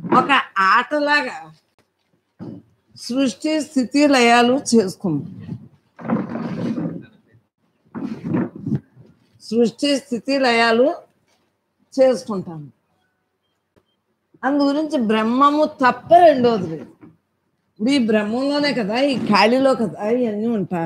ఒక ఆటలాగా సృష్టి స్థితి లయాలు చేసుకుందాం సృష్టి స్థితి లయాలు చేసుకుంటాము అందు గురించి బ్రహ్మము తప్ప రెండోది లేదు ఇప్పుడు ఈ బ్రహ్మంలోనే కదా ఈ ఖాళీలో కదా ఇవన్నీ ఉంటా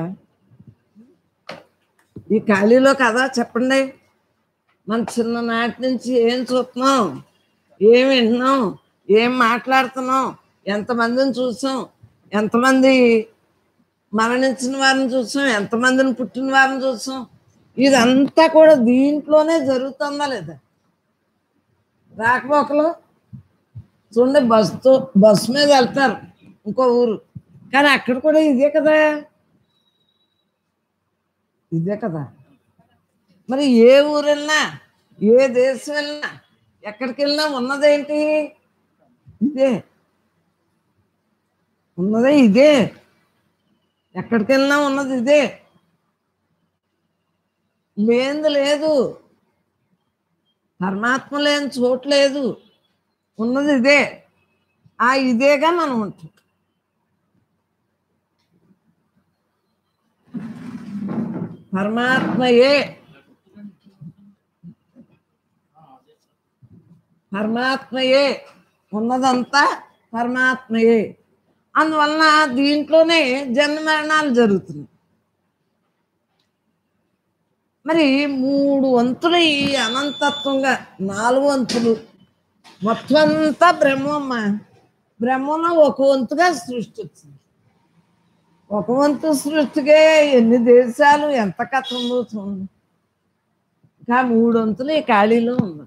ఈ ఖాళీలో కదా చెప్పండి మన చిన్ననాటి నుంచి ఏం చూస్తున్నాం ఏం వింటున్నాం ఏం మాట్లాడుతున్నాం ఎంతమందిని చూసాం ఎంతమంది మరణించిన వారిని చూసాం ఎంతమందిని పుట్టిన వారిని చూసాం ఇదంతా కూడా దీంట్లోనే జరుగుతుందా లేదా రాకపోకలు చూడండి బస్తో బస్ మీద వెళ్తారు ఇంకో ఊరు కానీ అక్కడ కూడా ఇదే కదా ఇదే కదా మరి ఏ ఊరు వెళ్ళినా ఏ దేశం వెళ్ళినా ఎక్కడికి వెళ్ళినా ఉన్నదేంటి ఇదే ఉన్నదే ఇదే ఎక్కడికి వెళ్ళినా ఉన్నది ఇదే లేనిది లేదు పరమాత్మ లేని చోటు లేదు ఉన్నది ఇదే ఆ ఇదేగా మనం ఉంటాం పరమాత్మయే పరమాత్మయే ఉన్నదంతా పరమాత్మయే అందువలన దీంట్లోనే జన్మ మరణాలు జరుగుతున్నాయి మరి మూడు వంతులు ఈ అనంతత్వంగా నాలుగు వంతులు మొత్తం అంతా బ్రహ్మమ్మ బ్రహ్మంలో ఒక వంతుగా సృష్టి వచ్చింది ఒక వంతు సృష్టికే ఎన్ని దేశాలు ఎంత కథ ఉందో చూడండి ఇంకా మూడు వంతులు ఈ ఖాళీలో ఉంది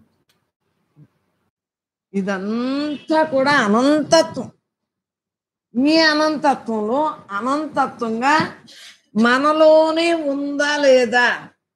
ఇదంతా కూడా అనంతత్వం ఈ అనంతత్వంలో అనంతత్వంగా మనలోనే ఉందా లేదా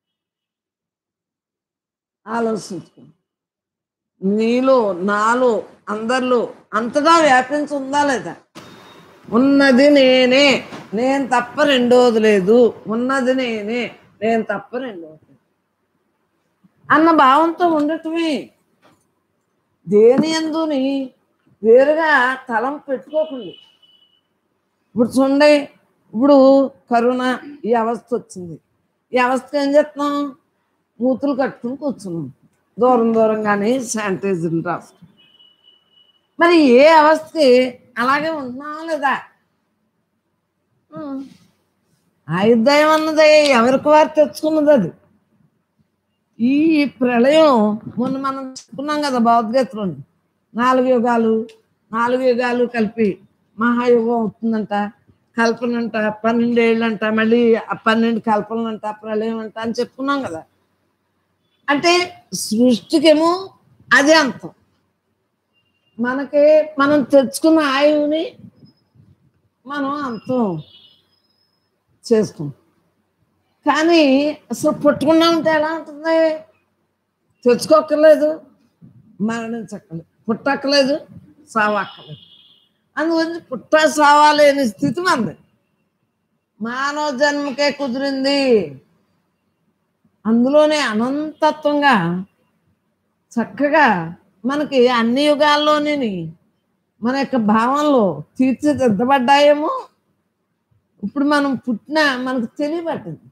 ఆలోచించుకో నీలో నాలో అందరిలో అంతగా వ్యాపించి ఉందా లేదా ఉన్నది నేనే నేను తప్ప రెండోది లేదు ఉన్నది నేనే నేను తప్ప రెండోది లేదు. అన్న భావంతో ఉండటమే దేని ఎందుని వేరుగా తలం పెట్టుకోకండి ఇప్పుడు చూడండి ఇప్పుడు కరోనా ఈ అవస్థ వచ్చింది ఈ అవస్థకు ఏం చేస్తున్నాం మూతులు కట్టుకుని కూర్చున్నాం దూరం దూరంగానే శానిటైజర్లు రాస్తాం మరి ఏ అవస్థకి అలాగే ఉంటున్నావా లేదా ఉం. ఆయుర్దాయం అన్నది ఎవరికి వారు తెచ్చుకున్నది అది ఈ ప్రళయం మొన్న మనం చెప్పుకున్నాం కదా భగవద్గీతలో నాలుగు యుగాలు నాలుగు యుగాలు కలిపి మహాయుగం అవుతుందంట కల్పన అంట పన్నెండేళ్ళు అంట మళ్ళీ ఆ పన్నెండు కల్పనలు అంట ప్రళయం అంట అని చెప్పుకున్నాం కదా అంటే సృష్టికేమో అదే అంతం మనకి మనం తెచ్చుకున్న ఆయువుని మనం అంతం చేసుకుంటాం కానీ అసలు పుట్టకుండా ఉంటే ఎలా ఉంటుంది తెచ్చుకోక్కర్లేదు మరణించక్కర్లేదు పుట్టక్కర్లేదు సావక్కర్లేదు అందుగురించి పుట్ట సావాలేని స్థితి మంది మానవ జన్మకే కుదిరింది అందులోనే అనంతత్వంగా చక్కగా మనకి అన్ని యుగాల్లోని మన యొక్క భావంలో తీర్చిదిద్దబడ్డాయేమో ఇప్పుడు మనం పుట్టిన మనకు తెలియబట్టింది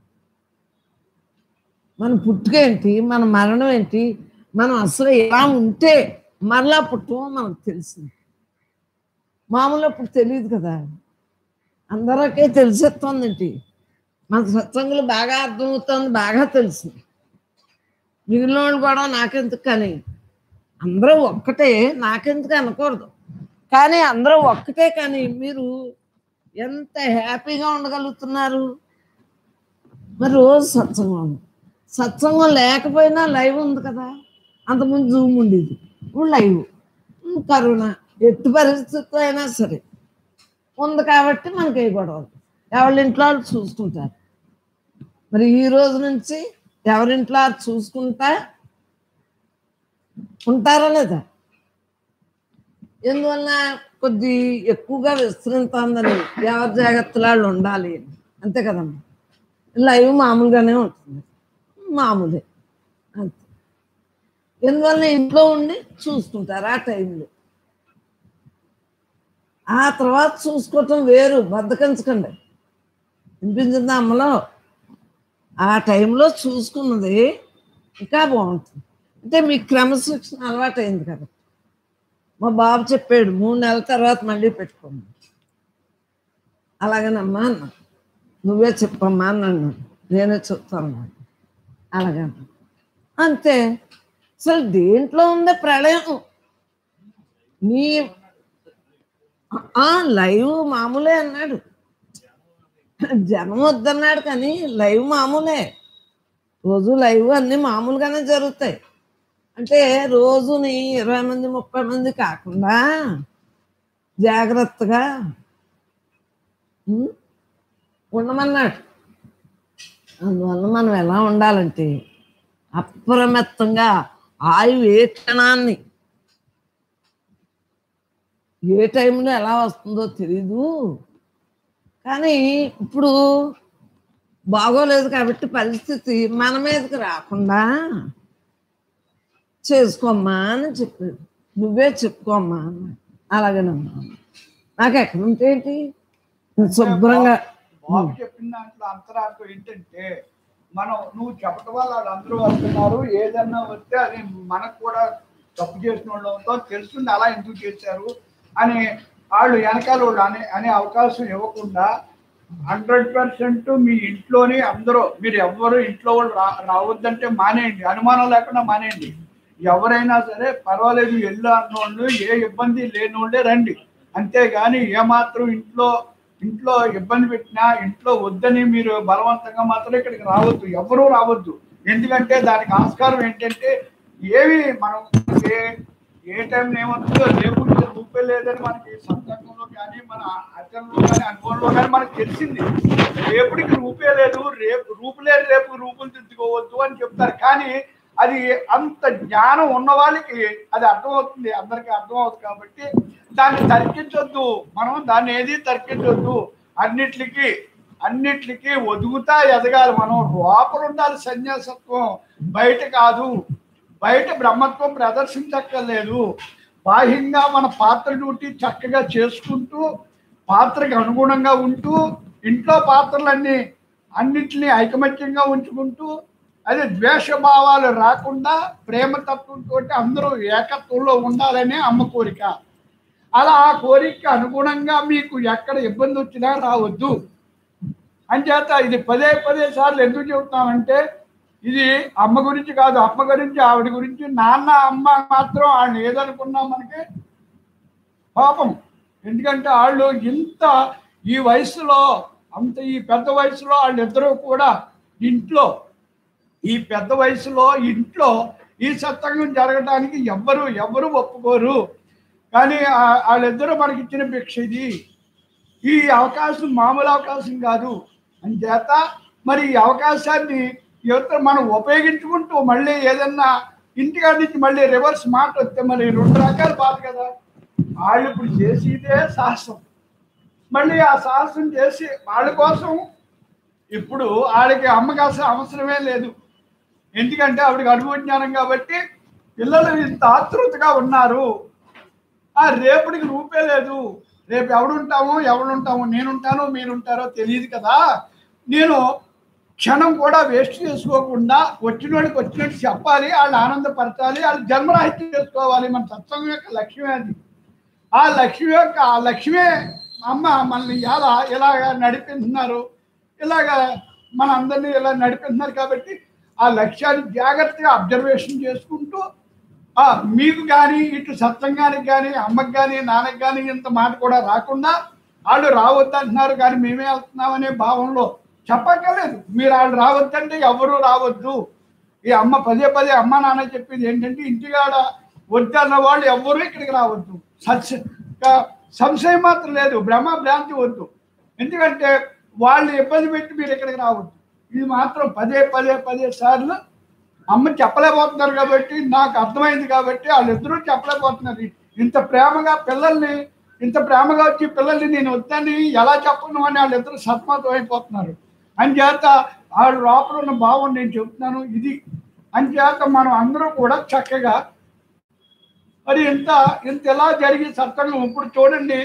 మన పుట్టుక ఏంటి మన మరణం ఏంటి మనం అసలు ఎలా ఉంటే మరలా పుట్టమో మనకు తెలిసింది మామూలు అప్పుడు తెలియదు కదా అందరికీ తెలిసేస్తుంది ఏంటి మన సత్సంగులు బాగా అర్థమవుతుంది బాగా తెలిసింది మిగిలిన వాళ్ళు కూడా నాకెందుకు కానీ అందరూ ఒక్కటే నాకెందుకు అనకూడదు కానీ అందరూ ఒక్కటే కానీ మీరు ఎంత హ్యాపీగా ఉండగలుగుతున్నారు మరి రోజు సత్సంగం ఉంది సత్సంగం లేకపోయినా లైవ్ ఉంది కదా అంతకుముందు జూమ్ ఉండేది ఇప్పుడు లైవ్ ఉమ్, కరోనా ఎట్టి పరిస్థితి అయినా సరే ఉంది కాబట్టి మనకి ఏ గొడవ ఎవరి ఇంట్లో వాళ్ళు చూసుకుంటారు మరి ఈ రోజు నుంచి ఎవరింట్లో వాళ్ళు చూసుకుంటా ఉంటారా లేదా ఎందువల్ల కొద్ది ఎక్కువగా విస్తరింతుందని ఎవరి జాగ్రత్తలు వాళ్ళు ఉండాలి అని. అంతే కదమ్మా లైవ్ మామూలుగానే ఉంటుంది మామూలే అంతే ఎందువల్ల ఇంట్లో ఉండి చూసుకుంటారు ఆ టైంలో ఆ తర్వాత చూసుకోవటం వేరు బద్దకించకండి వినిపించిందా అమ్మలో ఆ టైంలో చూసుకున్నది ఇంకా బాగుంటుంది అంటే మీకు క్రమశిక్షణ అలవాటు అయింది కదా మా బాబు చెప్పాడు మూడు నెలల తర్వాత మళ్ళీ పెట్టుకోండి అలాగనమ్మా అన్న నువ్వే చెప్పమ్మా అన్నాను నేనే చెప్తాను అన్నాడు. అలాగన్నా అంతే అసలు దేంట్లో ఉంది ప్రళయం నీ ఆ, లైవ్ మామూలే అన్నాడు జనం వద్దన్నాడు కానీ లైవ్ మామూలే రోజు లైవ్ అన్నీ మామూలుగానే జరుగుతాయి అంటే రోజుని ఇరవై మంది ముప్పై మంది కాకుండా జాగ్రత్తగా ఉమ్, ఉండమన్నాడు అందువల్ల మనం ఎలా ఉండాలంటే అప్రమత్తంగా ఆయు ఏ క్షణాన్ని ఏ టైంలో ఎలా వస్తుందో తెలీదు కానీ ఇప్పుడు బాగోలేదు కాబట్టి పరిస్థితి మన మీదకి రాకుండా చేసుకోమ్మా అని చెప్పాడు నువ్వే చెప్పుకోమ్మా అన్నాడు అలాగేనమ్మా నాకు ఎక్కడ ఉంటే ఏంటి శుభ్రంగా బాబు చెప్పిన దాంట్లో అంతరార్థం ఏంటంటే మనం నువ్వు చెప్పడం వల్ల వాళ్ళందరూ వస్తున్నారు ఏదన్నా వస్తే అది మనకు కూడా తప్పు చేసిన వాళ్ళు అవుతాం తెలుస్తుంది అలా ఎందుకు చేశారు అని వాళ్ళు వెనకాల వాళ్ళు అనే అనే అవకాశం ఇవ్వకుండా హండ్రెడ్ పర్సెంట్ మీ ఇంట్లోనే అందరూ మీరు ఎవ్వరు ఇంట్లో వాళ్ళు రా రావద్దంటే మానేయండి అనుమానం లేకుండా మానేయండి ఎవరైనా సరే పర్వాలేదు ఎల్లు అన్నోళ్ళు ఏ ఇబ్బంది లేనోళ్ళే రండి అంతేగాని ఏమాత్రం ఇంట్లో ఇంట్లో ఇబ్బంది పెట్టినా ఇంట్లో వద్దని మీరు బలవంతంగా మాత్రం ఇక్కడికి రావద్దు ఎవరూ రావద్దు ఎందుకంటే దానికి ఆస్కారం ఏంటంటే ఏమి మనం ఏ ఏ టైం ఏమవుతుందో రేపు రూపే లేదని మనకి సందర్భంలో కానీ మన ఆచరణలో కానీ అనుభవంలో కానీ మనకు తెలిసింది రేపుడికి రూపే లేదు రేపు రూపు లేదు రేపు రూపులు దిద్దుకోవద్దు అని చెప్తారు కానీ అది అంత జ్ఞానం ఉన్న వాళ్ళకి అది అర్థమవుతుంది అందరికీ అర్థమవుతుంది కాబట్టి దాన్ని తర్కించొద్దు మనం దాన్ని ఏది తర్కించొద్దు అన్నిట్లకి అన్నిట్లకి ఒదుగుతా ఎదగాలి మనం లోపల ఉండాలి సన్యాసత్వం బయట కాదు బయట బ్రహ్మత్వం ప్రదర్శించక్కర్లేదు బాహ్యంగా మన పాత్ర డ్యూటీ చక్కగా చేసుకుంటూ పాత్రకి అనుగుణంగా ఉంటూ ఇంట్లో పాత్రలన్నీ అన్నిటినీ ఐకమత్యంగా ఉంచుకుంటూ అదే ద్వేషభావాలు రాకుండా ప్రేమతత్వంతో అందరూ ఏకత్వంలో ఉండాలనే అమ్మ కోరిక అలా ఆ కోరికకి అనుగుణంగా మీకు ఎక్కడ ఇబ్బంది వచ్చినా రావద్దు అంచేత ఇది పదే పదే సార్లు ఎందుకు చెబుతామంటే ఇది అమ్మ గురించి కాదు అమ్మ గురించి ఆవిడ గురించి నాన్న అమ్మ మాత్రం వాళ్ళని ఏదనుకున్నా మనకి పాపం ఎందుకంటే వాళ్ళు ఇంత ఈ వయసులో అంత ఈ పెద్ద వయసులో వాళ్ళిద్దరూ కూడా ఇంట్లో ఈ పెద్ద వయసులో ఇంట్లో ఈ సత్సంగం జరగడానికి ఎవ్వరు ఎవ్వరు ఒప్పుకోరు కానీ ఆ- వాళ్ళిద్దరూ మనకి ఇచ్చిన భిక్ష ఇది ఈ అవకాశం మామూలు అవకాశం కాదు అని చేత మరి ఈ అవకాశాన్ని యువత మనం ఉపయోగించుకుంటూ మళ్ళీ ఏదన్నా ఇంటికాడ నుంచి మళ్ళీ రివర్స్ మాట వస్తే మరి రెండు రకాల బాధ కదా వాళ్ళు ఇప్పుడు చేసేదే సాహసం మళ్ళీ ఆ సాహసం చేసి వాళ్ళ కోసం ఇప్పుడు వాళ్ళకి అమ్మకి అసలు అవసరమే లేదు ఎందుకంటే ఆవిడకి అడుగు జ్ఞానం కాబట్టి పిల్లలు ఇంత ఆతృతగా ఉన్నారు ఆ రేపటికి రూపే లేదు రేపు ఎవడుంటామో ఎవడుంటామో నేనుంటానో మీరుంటారో తెలియదు కదా నేను క్షణం కూడా వేస్ట్ చేసుకోకుండా వచ్చిన వాడికి వచ్చినట్టు చెప్పాలి వాళ్ళు ఆనందపరచాలి వాళ్ళు జన్మరాహిత్యం చేసుకోవాలి మన సత్సంగం యొక్క లక్ష్యమే అది ఆ లక్ష్యం యొక్క ఆ లక్ష్యమే అమ్మ మనల్ని ఎలా ఇలాగ నడిపిస్తున్నారు ఇలాగ మన అందరినీ ఇలా నడిపిస్తున్నారు కాబట్టి ఆ లక్ష్యాన్ని జాగ్రత్తగా అబ్జర్వేషన్ చేసుకుంటూ ఆ, మీకు కానీ ఇటు సత్సంగానికి కానీ అమ్మకి కానీ నాన్నకి కానీ ఇంత మాట కూడా రాకుండా వాళ్ళు రావద్దు అంటున్నారు కానీ మేమే వెళ్తున్నామనే భావంలో చెప్పక్కర్లేదు మీరు వాళ్ళు రావద్దంటే ఎవరు రావద్దు ఈ అమ్మ పదే పదే అమ్మ నాన్న చెప్పేది ఏంటంటే ఇంటికాడ వద్దన్న వాళ్ళు ఎవ్వరూ ఇక్కడికి రావద్దు సత్య క- సంశయం మాత్రం లేదు భ్రమ భ్రాంతి వద్దు ఎందుకంటే వాళ్ళు ఇబ్బంది పెట్టి మీరు ఇక్కడికి రావద్దు ఇది మాత్రం పదే పదే పదే సార్లు అమ్మ చెప్పలేకపోతున్నారు కాబట్టి నాకు అర్థమైంది కాబట్టి వాళ్ళిద్దరూ చెప్పలేకపోతున్నారు ఇంత ప్రేమగా పిల్లల్ని ఇంత ప్రేమగా వచ్చి పిల్లల్ని నేను వద్దని ఎలా చెప్పను అని వాళ్ళిద్దరూ సతమతం అయిపోతున్నారు అంచేత వాళ్ళ లోపల ఉన్న భావం నేను చెప్తున్నాను ఇది అంచేత మనం అందరూ కూడా చక్కగా మరి ఇంత ఇంత ఎలా జరిగి సత్సంగం ఇప్పుడు చూడండి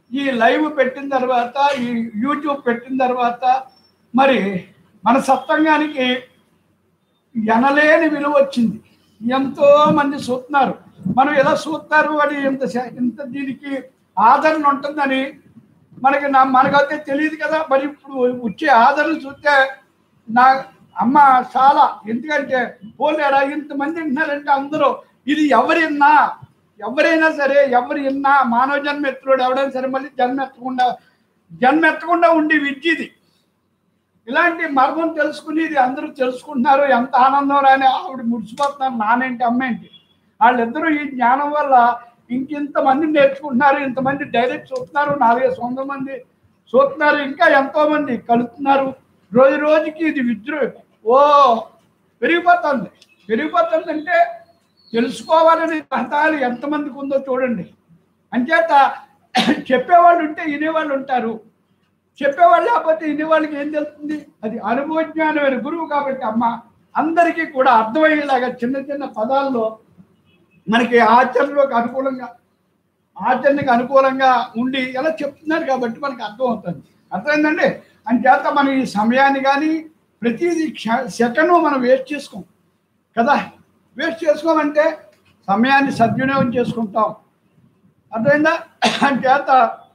ఈ లైవ్ పెట్టిన తర్వాత ఈ యూట్యూబ్ పెట్టిన తర్వాత మరి మన సత్సంగానికి ఎనలేని విలువ వచ్చింది ఎంతో మంది చూస్తున్నారు మనం ఎలా చూస్తారు అని ఇంత శ- ఇంత దీనికి ఆదరణ ఉంటుందని మనకి నా మనకైతే తెలియదు కదా మరి ఇప్పుడు వచ్చే ఆదరణ చూస్తే నా అమ్మ చాలా ఎందుకంటే పోలేరా ఇంతమంది వింటున్నారంటే అందరూ ఇది ఎవరిన్నా ఎవరైనా సరే ఎవరు విన్నా మానవ జన్మ ఎత్తుడు ఎవడైనా సరే మళ్ళీ జన్మ ఎత్తకుండా జన్మ ఎత్తకుండా ఉండి విద్య ఇది ఇలాంటి మర్మం తెలుసుకునేది అందరూ తెలుసుకుంటున్నారు ఎంత ఆనందం రాని ఆవిడ ముడిచిపోతున్నారు నానేంటి అమ్మేంటి వాళ్ళిద్దరూ ఈ జ్ఞానం వల్ల ఇంకింత మంది నేర్చుకుంటున్నారు ఇంతమంది డైరెక్ట్ చూస్తున్నారు నాలుగైదు వందల మంది చూస్తున్నారు ఇంకా ఎంతో మంది కలుపుతున్నారు రోజు రోజుకి ఇది విద్రు ఓ పెరిగిపోతుంది పెరిగిపోతుంది అంటే తెలుసుకోవాలని గ్రంథాలు ఎంతమందికి ఉందో చూడండి అంచేత చెప్పేవాళ్ళు ఉంటే వినేవాళ్ళు ఉంటారు చెప్పేవాళ్ళు లేకపోతే వినేవాళ్ళకి ఏం తెలుస్తుంది అది అనుభవజ్ఞానమైన గురువు కాబట్టి అమ్మ అందరికీ కూడా అర్థమయ్యేలాగా చిన్న చిన్న పదాల్లో మనకి ఆచరణలోకి అనుకూలంగా ఆచరణకు అనుకూలంగా ఉండి ఎలా చెప్తున్నారు కాబట్టి మనకి అర్థం అవుతుంది అర్థమైందండి అంచేత మనం ఈ సమయాన్ని కానీ ప్రతిదీ క్ష సెకండ్ మనం వేస్ట్ చేసుకోం కదా వేస్ట్ చేసుకోమంటే సమయాన్ని సద్వినియోగం చేసుకుంటాం అర్థమైందా అంచేత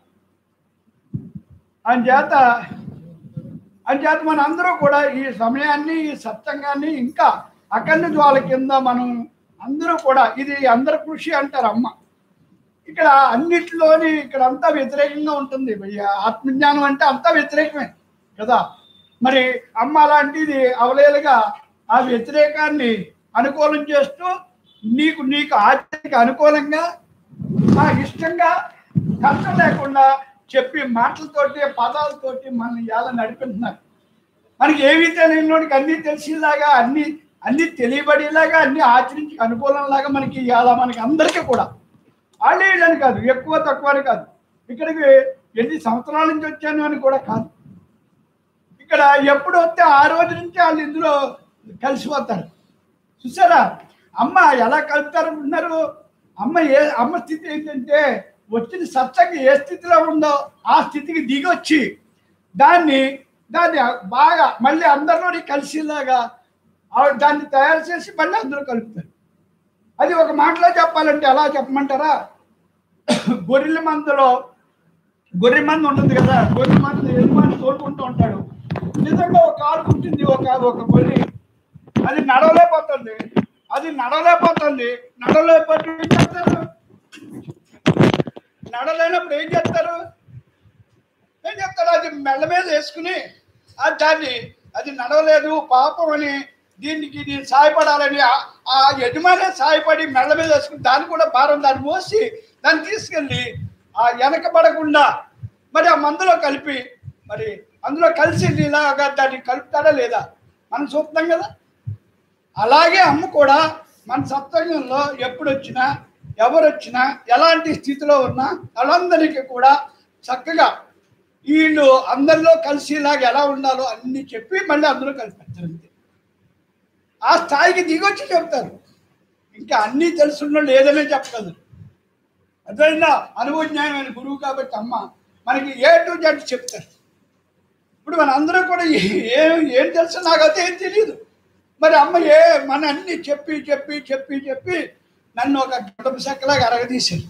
అంచేత అంచేత మన అందరూ కూడా ఈ సమయాన్ని ఈ సత్సంగాన్ని ఇంకా అఖండ జ్వాల కింద మనం అందరూ కూడా ఇది అందరి కృషి అంటారు అమ్మ ఇక్కడ అన్నిటిలోని ఇక్కడ అంతా వ్యతిరేకంగా ఉంటుంది భయ్య ఆత్మజ్ఞానం అంటే అంతా వ్యతిరేకమే కదా మరి అమ్మ అలాంటిది అవలేలుగా ఆ వ్యతిరేకాన్ని అనుకూలం చేస్తూ నీకు నీకు ఆచరణకి అనుకూలంగా ఆ ఇష్టంగా కష్టం లేకుండా చెప్పి మాటలతోటి పదాలతోటి మనం ఎలా నడిపిస్తున్నారు మనకి ఏమీ తెలియనివాడికి అన్నీ తెలిసేలాగా అన్ని అన్ని తెలియబడేలాగా అన్ని ఆచరించి అనుకూలంలాగా మనకి ఇవాళ మనకి అందరికీ కూడా వాళ్ళే వీళ్ళని కాదు ఎక్కువ తక్కువ అని కాదు ఇక్కడికి ఎన్ని సంవత్సరాల నుంచి వచ్చాను అని కూడా కాదు ఇక్కడ ఎప్పుడు వస్తే ఆ రోజు నుంచి వాళ్ళు ఇందులో కలిసిపోతారు చూసారా అమ్మ ఎలా కలుపుతారు అనుకుంటున్నారు అమ్మ ఏ అమ్మ స్థితి ఏంటంటే వచ్చిన సత్సంగి ఏ స్థితిలో ఉందో ఆ స్థితికి దిగొచ్చి దాన్ని దాన్ని బాగా మళ్ళీ అందరిలోని కలిసేలాగా ఆవిడ దాన్ని తయారు చేసి మళ్ళీ అందరూ కలుపుతారు అది ఒక మాటలో చెప్పాలంటే ఎలా చెప్పమంటారా గొర్రెల మందులో గొర్రె మంది ఉంటుంది కదా గొర్రె మంది ఎలుమాని తోడుకుంటూ ఉంటాడు నిజంగా ఒక కాలు ఉంటుంది ఒక ఒక గొర్రె అది నడవలేకపోతుంది అది నడవలేకపోతుంది నడవలేకపోతే ఏం చేస్తారు నడలేనప్పుడు ఏం చేస్తారు ఏం చెప్తారు అది మెల్ల మీద వేసుకుని ఆ దాన్ని అది నడవలేదు పాపం అని దీనికి నేను సాయపడాలని ఆ- ఆ యజమానే సాయపడి మెల్ల మీద వేసుకుని దాన్ని కూడా భారం దాన్ని మోసి దాన్ని తీసుకెళ్ళి ఆ వెనకబడకుండా మరి ఆ మందులో కలిపి మరి అందులో కలిసి ఇలాగా దాన్ని కలుపుతాడా లేదా మనం చూస్తున్నాం కదా అలాగే అమ్మ కూడా మన సత్సంగంలో ఎప్పుడు వచ్చినా ఎవరు వచ్చినా ఎలాంటి స్థితిలో ఉన్నా వాళ్ళందరికీ కూడా చక్కగా వీళ్ళు అందరిలో కలిసిలాగా ఎలా ఉండాలో అన్ని చెప్పి మళ్ళీ అందరూ కలిపిస్తారు అంతే ఆ స్థాయికి దిగొచ్చి చెప్తారు ఇంకా అన్నీ తెలుసున్న లేదనే చెప్పగలరు అదైనా అనుభవజ్ఞానమైన గురువు కాబట్టి అమ్మ మనకి ఏ టు జెడ్ చెప్తారు ఇప్పుడు మన అందరూ కూడా ఏ- ఏం ఏం తెలుసు నాకైతే ఏం తెలియదు మరి అమ్మ ఏ మన అన్ని చెప్పి చెప్పి చెప్పి చెప్పి నన్ను ఒక గంధపు చెక్కలాగా అరగదీశారు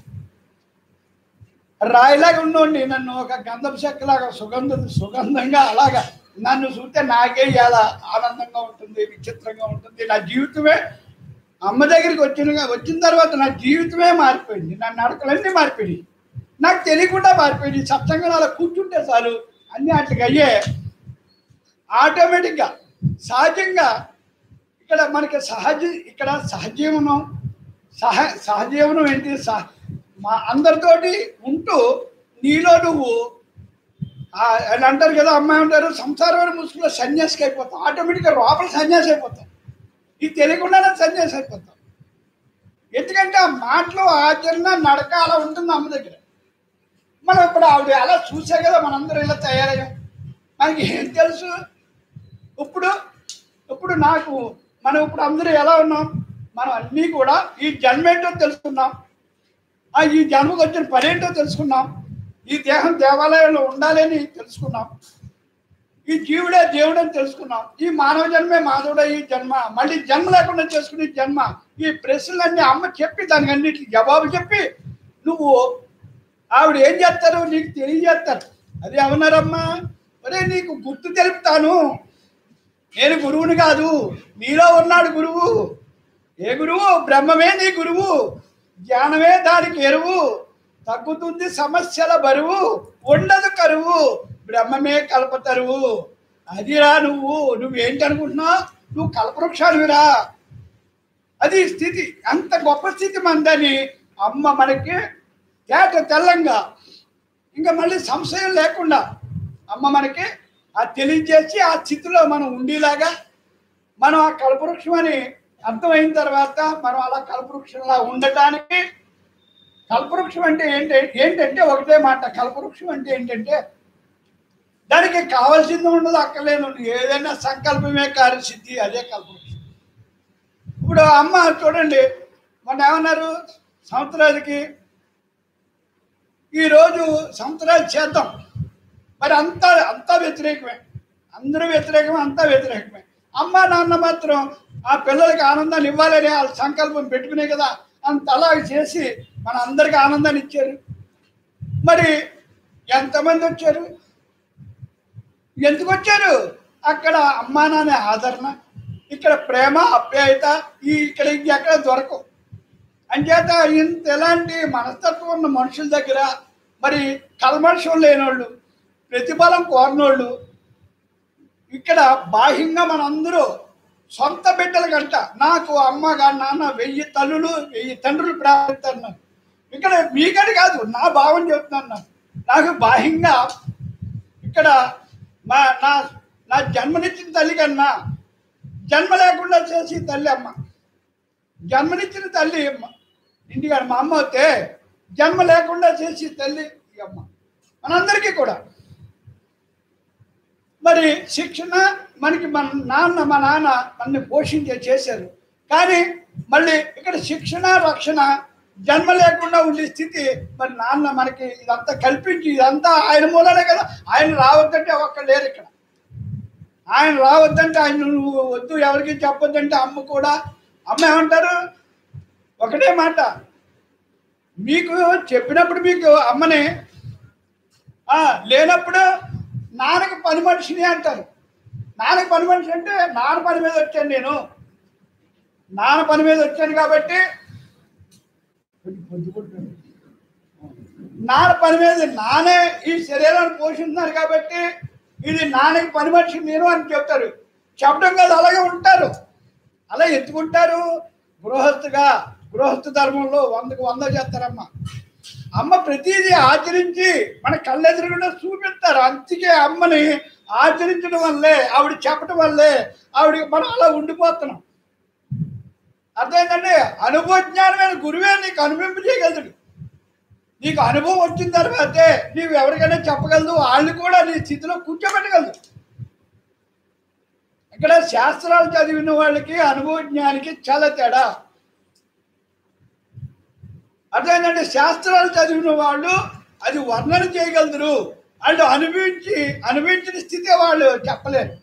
రాయిలాగా ఉండండి నన్ను ఒక గంధపు చెక్కలాగా సుగంధ సుగంధంగా అలాగా నన్ను చూస్తే నాకే ఇలా ఆనందంగా ఉంటుంది విచిత్రంగా ఉంటుంది నా జీవితమే అమ్మ దగ్గరికి వచ్చిన వచ్చిన తర్వాత నా జీవితమే మారిపోయింది నా నడకలన్నీ మారిపోయినాయి నాకు తెలియకుండా మారిపోయింది సత్సంగా అలా కూర్చుంటే చాలు అన్ని వాటికి అయ్యే ఆటోమేటిక్గా సహజంగా ఇక్కడ మనకి సహజ ఇక్కడ సహజీవనం సహ సహజీవనం ఏంటి సహ మా అందరితోటి ఉంటూ నీలో నువ్వు ఆ, అని అంటారు కదా అమ్మాయి అంటారు సంసారమైన ముసుగులో సన్యాసికి అయిపోతాం ఆటోమేటిక్గా లోపల సన్యాసి అయిపోతాం ఇది తెలియకుండానే సన్యాసి అయిపోతాం ఎందుకంటే ఆ మాటలు ఆచరణ నడక అలా ఉంటుంది అమ్మ దగ్గర మనం ఇప్పుడు ఆవిడ అలా చూసే కదా మనందరం ఇలా తయారయ్యాం మనకి ఏం తెలుసు ఇప్పుడు ఇప్పుడు నాకు మనం ఇప్పుడు అందరూ ఎలా ఉన్నాం మనం అన్నీ కూడా ఈ జన్మేంటో తెలుసుకున్నాం ఆ ఈ జన్మకు వచ్చిన పని ఏంటో తెలుసుకున్నాం ఈ దేహం దేవాలయంలో ఉండాలని తెలుసుకున్నాం ఈ జీవుడే దేవుడు అని తెలుసుకున్నాం ఈ మానవ జన్మే మాధవుడే ఈ జన్మ మళ్ళీ జన్మ లేకుండా చేసుకునే జన్మ ఈ ప్రశ్నలన్నీ అమ్మ చెప్పి దానికి అన్నిటికి జవాబు చెప్పి నువ్వు ఆవిడ ఏం చేస్తారు నీకు తెలియజేస్తారు అది ఏమన్నారమ్మా ఒరే నీకు గుర్తు తెలుపుతాను నేను గురువుని కాదు నీలో ఉన్నాడు గురువు ఏ గురువు బ్రహ్మమే నీ గురువు జ్ఞానమే దానికి ఎరువు తగ్గుతుంది సమస్యల బరువు ఉండదు కరువు బ్రహ్మమే కల్పతరువు అదిరా నువ్వు నువ్వేంటి అనుకుంటున్నావు నువ్వు కల్పవృక్షానివిరా అది స్థితి అంత గొప్ప స్థితి మందని అమ్మ మనకి తేట తెల్లంగా ఇంకా మళ్ళీ సంశయం లేకుండా అమ్మ మనకి ఆ తెలియజేసి ఆ స్థితిలో మనం ఉండేలాగా మనం ఆ కల్పవృక్షం అని అర్థమైన తర్వాత మనం అలా కల్పవృక్షంలా ఉండటానికి కల్పవృక్షం అంటే ఏంటి ఏంటంటే ఒకటే మాట కల్పవృక్షం అంటే ఏంటంటే దానికి కావాల్సింది ఉండదు అక్కర్లేదు ఏదైనా సంకల్పమే కార్యసిద్ధి అదే కల్పవృక్షం ఇప్పుడు అమ్మ చూడండి మొన్న ఏమన్నారు సంవత్సరానికి ఈరోజు సంవత్సరాలు చేద్దాం మరి అంతా అంతా వ్యతిరేకమే అందరూ వ్యతిరేకమే అంతా వ్యతిరేకమే అమ్మ నాన్న మాత్రం ఆ పిల్లలకి ఆనందాన్ని ఇవ్వాలని వాళ్ళ సంకల్పం పెట్టుకునే కదా అంత అలా చేసి మన అందరికి ఆనందాన్ని ఇచ్చారు మరి ఎంతమంది వచ్చారు ఎందుకు వచ్చారు అక్కడ అమ్మా నాన్న ఆదరణ ఇక్కడ ప్రేమ అప్యాయత ఈ ఇక్కడ ఇంకెక్కడ దొరకవు అంచేత ఇంత ఎలాంటి మనస్తత్వం ఉన్న మనుషుల దగ్గర మరి కల్మర్షం లేనోళ్ళు ప్రతిఫలం కోరినోళ్ళు ఇక్కడ బాహ్యంగా మనందరూ సొంత బిడ్డల కంట నాకు అమ్మగా నాన్న వెయ్యి తల్లులు వెయ్యి తండ్రులు ప్రారంభిస్తున్నారు ఇక్కడ మీకని కాదు నా భావం చెప్తున్నాను నాకు. నాకు బాహ్యంగా ఇక్కడ మా నా నా జన్మనిచ్చిన తల్లి కన్నా జన్మ లేకుండా చేసి తల్లి అమ్మ జన్మనిచ్చిన తల్లి అమ్మ ఇంటికాడ మా అమ్మ అయితే జన్మ లేకుండా చేసి తల్లి ఈ అమ్మ మనందరికీ కూడా మరి శిక్షణ మనకి మన నాన్న మా నాన్న మనని పోషించే చేశారు కానీ మళ్ళీ ఇక్కడ శిక్షణ రక్షణ జన్మ లేకుండా ఉండే స్థితి మరి నాన్న మనకి ఇదంతా కల్పించి ఇదంతా ఆయన మూలనే కదా ఆయన రావద్దంటే ఒక్క లేరు ఇక్కడ ఆయన రావద్దంటే ఆయన నువ్వు వద్దు ఎవరికి చెప్పొద్దంటే అమ్మ కూడా అమ్మ ఏమంటారు ఒకటే మాట మీకు చెప్పినప్పుడు మీకు అమ్మని ఆ, లేనప్పుడు నాన్నకి పని మనిషిని అంటారు నాన్నకి పని మనిషి అంటే నాన్న పని మీద వచ్చాను నేను నాన్న పని మీద వచ్చాను కాబట్టి నాన్న పని మీద నానే ఈ శరీరాన్ని పోషిస్తున్నారు కాబట్టి ఇది నాన్నకి పని మనిషి నేను అని చెప్తారు చెప్పడం కాదు అలాగే ఉంటారు అలా ఎత్తుకుంటారు గృహస్థుగా గృహస్థ ధర్మంలో వందకు వంద చేస్తారమ్మ అమ్మ ప్రతిదీ ఆచరించి మన కళ్ళెదురుగుండా చూపిస్తారు అందుకే అమ్మని ఆచరించడం వల్లే ఆవిడ చెప్పడం వల్లే ఆవిడ మనం అలా ఉండిపోతున్నాం అర్థమైందండి అనుభవజ్ఞానమైన గురువే నీకు అనుభవింప చేయగలడు నీకు అనుభవం వచ్చిన తర్వాతే నీవు ఎవరికైనా చెప్పగలదు వాళ్ళు కూడా నీ స్థితిలో కూర్చోబెట్టగలదు ఇక్కడ శాస్త్రాలు చదివిన వాళ్ళకి అనుభవ జ్ఞానికి చాలా తేడా అదేంటంటే శాస్త్రాలు చదివిన వాళ్ళు అది వర్ణన చేయగలరు వాళ్ళు అనుభవించి అనుభవించిన స్థితి వాళ్ళు చెప్పలేరు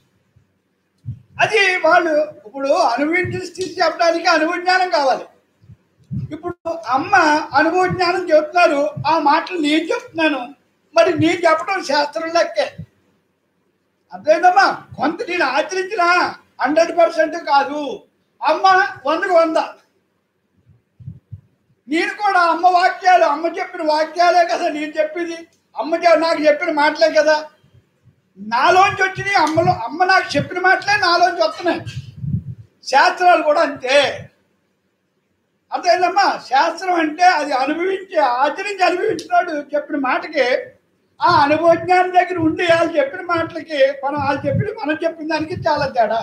అది వాళ్ళు ఇప్పుడు అనుభవించిన స్థితి చెప్పడానికి అనుభవ జ్ఞానం కావాలి ఇప్పుడు అమ్మ అనుభవ జ్ఞానం చెప్తున్నారు ఆ మాటలు నేను చెప్తున్నాను మరి నేను చెప్పడం శాస్త్రం లెక్కే అర్థమైందమ్మా కొంత నేను ఆచరించిన హండ్రెడ్ పర్సెంట్ కాదు అమ్మ వందకు వంద నేను కూడా అమ్మ వాక్యాలు అమ్మ చెప్పిన వాక్యాలే కదా నేను చెప్పింది అమ్మ చె- నాకు చెప్పిన మాటలే కదా నాలోంచి వచ్చినాయి అమ్మలో అమ్మ నాకు చెప్పిన మాటలే నాలోంచి వస్తున్నాయి శాస్త్రాలు కూడా అంతే అదేనమ్మా శాస్త్రం అంటే అది అనుభవించి ఆచరించి అనుభవించినాడు చెప్పిన మాటకి ఆ అనుభవ జ్ఞానం దగ్గర ఉండి వాళ్ళు చెప్పిన మాటలకి మనం వాళ్ళు చెప్పిన మనం చెప్పిన దానికి చాలా తేడా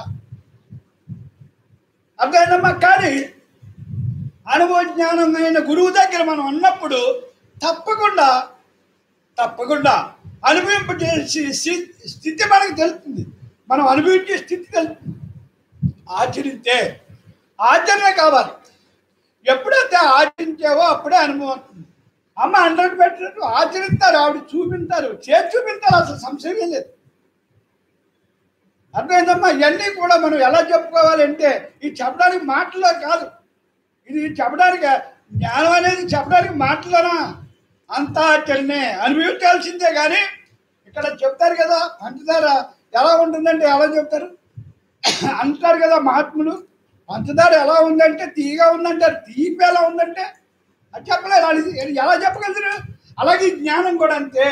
అదేనమ్మా కానీ అనుభవ జ్ఞానమైన గురువు దగ్గర మనం ఉన్నప్పుడు తప్పకుండా తప్పకుండా అనుభవింప చేసి స్థి- స్థితి మనకు తెలుస్తుంది మనం అనుభవించే స్థితి తెలుస్తుంది ఆచరిస్తే ఆచరణ కావాలి ఎప్పుడైతే ఆచరించావో అప్పుడే అనుభవం వస్తుంది అమ్మ హండ్రెడ్ పెట్టినట్టు ఆచరిస్తారు ఆవిడ చూపించారు చేసి చూపించారు అసలు సంశయం లేదు అర్థమైందమ్మా ఇవన్నీ కూడా మనం ఎలా చెప్పుకోవాలంటే ఇది చెప్పడానికి మాటలో కాదు ఇది చెప్పడానికి జ్ఞానం అనేది చెప్పడానికి మాటలోనా అంతా చెల్లినే అనుభవించాల్సిందే కానీ ఇక్కడ చెప్తారు కదా పంచదార ఎలా ఉంటుందంటే ఎలా చెప్తారు అంటారు కదా మహాత్ములు పంచదార ఎలా ఉందంటే తీగా ఉందంటారు తీపి ఎలా ఉందంటే అది చెప్పలేరు అది ఎలా చెప్పగలుగుతారు అలాగే ఈ జ్ఞానం కూడా అంతే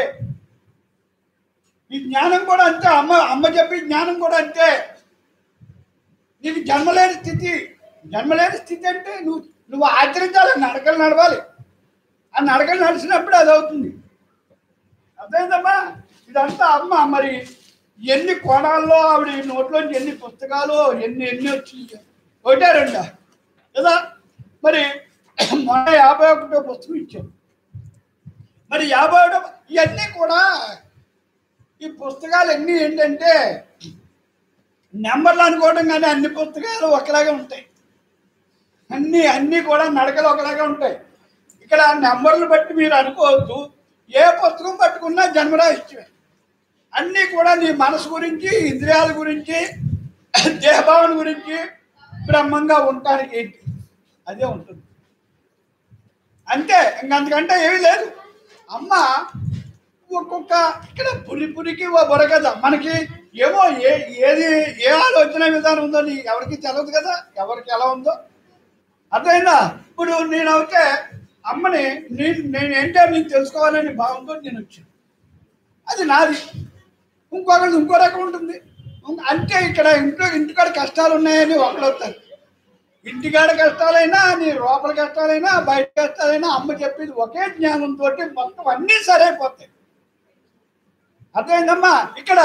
ఈ జ్ఞానం కూడా అంతే అమ్మ అమ్మ చెప్పి జ్ఞానం కూడా అంతే నీకు జన్మలేని స్థితి జన్మలేని స్థితి అంటే నువ్వు నువ్వు ఆచరించాలి నడకలు నడవాలి ఆ నడకలు నడిచినప్పుడు అది అవుతుంది అర్థమైందమ్మా ఇదంతా అమ్మ మరి ఎన్ని కోణాల్లో ఆవిడ నోట్లోంచి ఎన్ని పుస్తకాలు ఎన్ని ఎన్ని వచ్చి ఒకటే రెండా కదా మరి మొన్న యాభై ఒకటో పుస్తకం ఇచ్చాం మరి యాభై ఒకటో ఇవన్నీ కూడా ఈ పుస్తకాలు అన్నీ ఏంటంటే నెంబర్లు అనుకోవడం కానీ అన్ని పుస్తకాలు ఒకలాగే ఉంటాయి అన్ని అన్నీ కూడా నడకలు ఒకలాగే ఉంటాయి ఇక్కడ నెంబర్లు బట్టి మీరు అనుకోవద్దు ఏ పుస్తకం పట్టుకున్నా జన్మరాహిత్యమే అన్నీ కూడా నీ మనసు గురించి ఇంద్రియాల గురించి దేహభావన గురించి బ్రహ్మంగా ఉండటానికి ఏంటి అదే ఉంటుంది అంతే ఇంకంతకంటే ఏమీ లేదు అమ్మ ఒక్కొక్క ఇక్కడ పురి పురికి ఓ బుర్ర మనకి ఏమో ఏ ఏది ఏ ఆలోచన విధానం ఉందో నీ ఎవరికి తెలియదు కదా ఎవరికి ఎలా ఉందో అర్థమైందా ఇప్పుడు నేను అయితే అమ్మని నేను నేను ఏంటో నేను తెలుసుకోవాలని భావంతో నేను వచ్చాను అది నాది ఇంకొకరిది ఇంకో రకం ఉంటుంది అంటే ఇక్కడ ఇంట్లో ఇంటికాడ కష్టాలు ఉన్నాయని ఒకరు వస్తారు ఇంటికాడ కష్టాలైనా నీ లోపల కష్టాలైనా బయట కష్టాలైనా అమ్మ చెప్పేది ఒకే జ్ఞానంతో మొత్తం అన్నీ సరైపోతాయి అర్థమైందమ్మా ఇక్కడ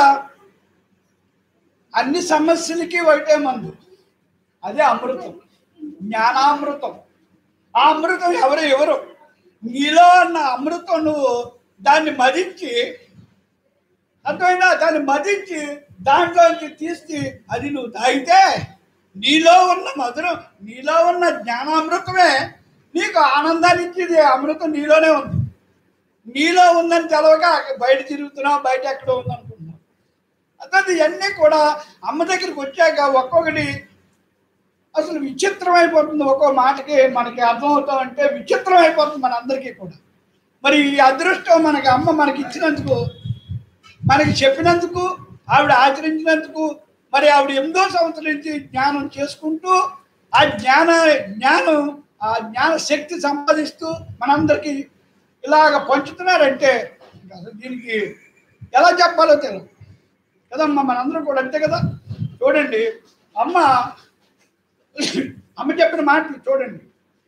అన్ని సమస్యలకి ఒకటే మందు అదే అమృతం జ్ఞానామృతం ఆ అమృతం ఎవరు ఎవరు నీలో అన్న అమృతం నువ్వు దాన్ని మదించి అర్థమైనా దాన్ని మదించి దాంట్లోంచి తీసి అది నువ్వు తాగితే నీలో ఉన్న మధురం నీలో ఉన్న జ్ఞానామృతమే నీకు ఆనందాన్ని ఇచ్చేది అమృతం నీలోనే ఉంది నీలో ఉందని తెలవక బయట తిరుగుతున్నావు బయట ఎక్కడో ఉందనుకుంటున్నావు అదే ఇవన్నీ కూడా అమ్మ దగ్గరికి వచ్చాక ఒక్కొక్కటి అసలు విచిత్రం అయిపోతుంది ఒక్కో మాటకి మనకి అర్థమవుతాం అంటే విచిత్రం అయిపోతుంది మన అందరికీ కూడా మరి ఈ అదృష్టం మనకి అమ్మ మనకి ఇచ్చినందుకు మనకి చెప్పినందుకు ఆవిడ ఆచరించినందుకు మరి ఆవిడ ఎనిమిదో సంవత్సరం నుంచి జ్ఞానం చేసుకుంటూ ఆ జ్ఞాన జ్ఞానం ఆ జ్ఞాన శక్తి సంపాదిస్తూ మనందరికీ ఇలాగ పంచుతున్నారంటే అసలు దీనికి ఎలా చెప్పాలో తెలియదు కదమ్మా మనందరం కూడా అంతే కదా చూడండి అమ్మ అమ్మ చెప్పిన మాటలు చూడండి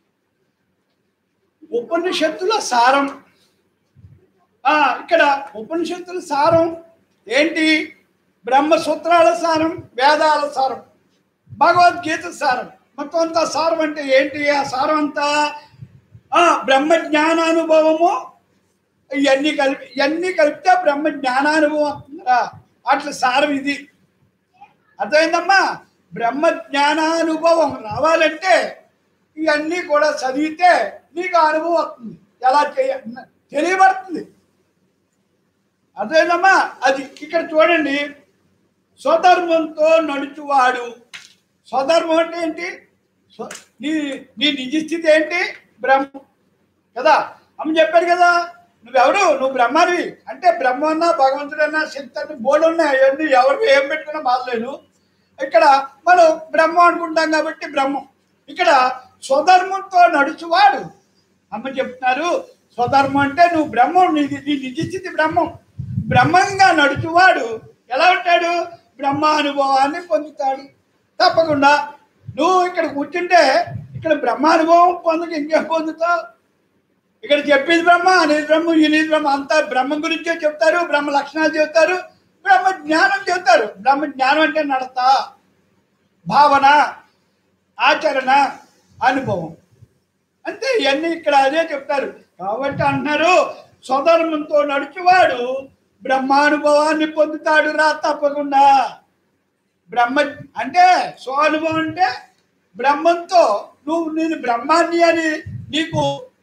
ఉపనిషత్తుల సారం ఆ, ఇక్కడ ఉపనిషత్తుల సారం ఏంటి బ్రహ్మసూత్రాల సారం వేదాల సారం భగవద్గీత సారం మొత్తం అంతా సారం అంటే ఏంటి ఆ సారం అంతా ఆ, బ్రహ్మ జ్ఞానానుభవము ఇవన్నీ కలిపి ఇవన్నీ కలిపితే బ్రహ్మ జ్ఞానానుభవం అంటున్నారా అట్లా సారం ఇది అర్థమైందమ్మా బ్రహ్మ జ్ఞానానుభవం రావాలంటే ఇవన్నీ కూడా చదివితే నీకు ఆ అనుభవం వస్తుంది ఎలా చేయ తెలియబడుతుంది అర్థమైందమ్మా అది ఇక్కడ చూడండి స్వధర్మంతో నడుచువాడు స్వధర్మం అంటే ఏంటి స్వ- నీ నీ నిజ స్థితి ఏంటి బ్రహ్మ కదా అమ్మ చెప్పారు కదా నువ్వెవడు నువ్వు బ్రహ్మానివి అంటే బ్రహ్మ అన్నా భగవంతుడన్నా శక్తి అన్న బోర్డు ఉన్నాయి అవన్నీ ఎవరికి ఏం పెట్టుకున్నా బాధలేదు ఇక్కడ మనం బ్రహ్మ అనుకుంటాం కాబట్టి బ్రహ్మం ఇక్కడ స్వధర్మంతో నడుచువాడు అమ్మ చెప్తున్నారు స్వధర్మం అంటే నువ్వు బ్రహ్మం నీ నీ నిజస్థితి బ్రహ్మం బ్రహ్మంగా నడుచువాడు ఎలా ఉంటాడు బ్రహ్మ అనుభవాన్ని పొందుతాడు తప్పకుండా నువ్వు ఇక్కడ కూర్చుంటే ఇక్కడ బ్రహ్మానుభవం పొందక ఇంకేం పొందుతావు ఇక్కడ చెప్పేది బ్రహ్మ అనేది బ్రహ్మ ఇది బ్రహ్మ అంతా బ్రహ్మ గురించే చెప్తారు బ్రహ్మ లక్షణాలు చెప్తారు బ్రహ్మ జ్ఞానం చెప్తారు బ్రహ్మ జ్ఞానం అంటే నడత భావన ఆచరణ అనుభవం అంతే ఇవన్నీ ఇక్కడ అదే చెప్తారు కాబట్టి అంటున్నారు స్వధర్మంతో నడుచువాడు బ్రహ్మానుభవాన్ని పొందుతాడు రా తప్పకుండా బ్రహ్మ అంటే స్వానుభవం అంటే బ్రహ్మంతో నువ్వు నేను బ్రహ్మాన్ని అని నీకు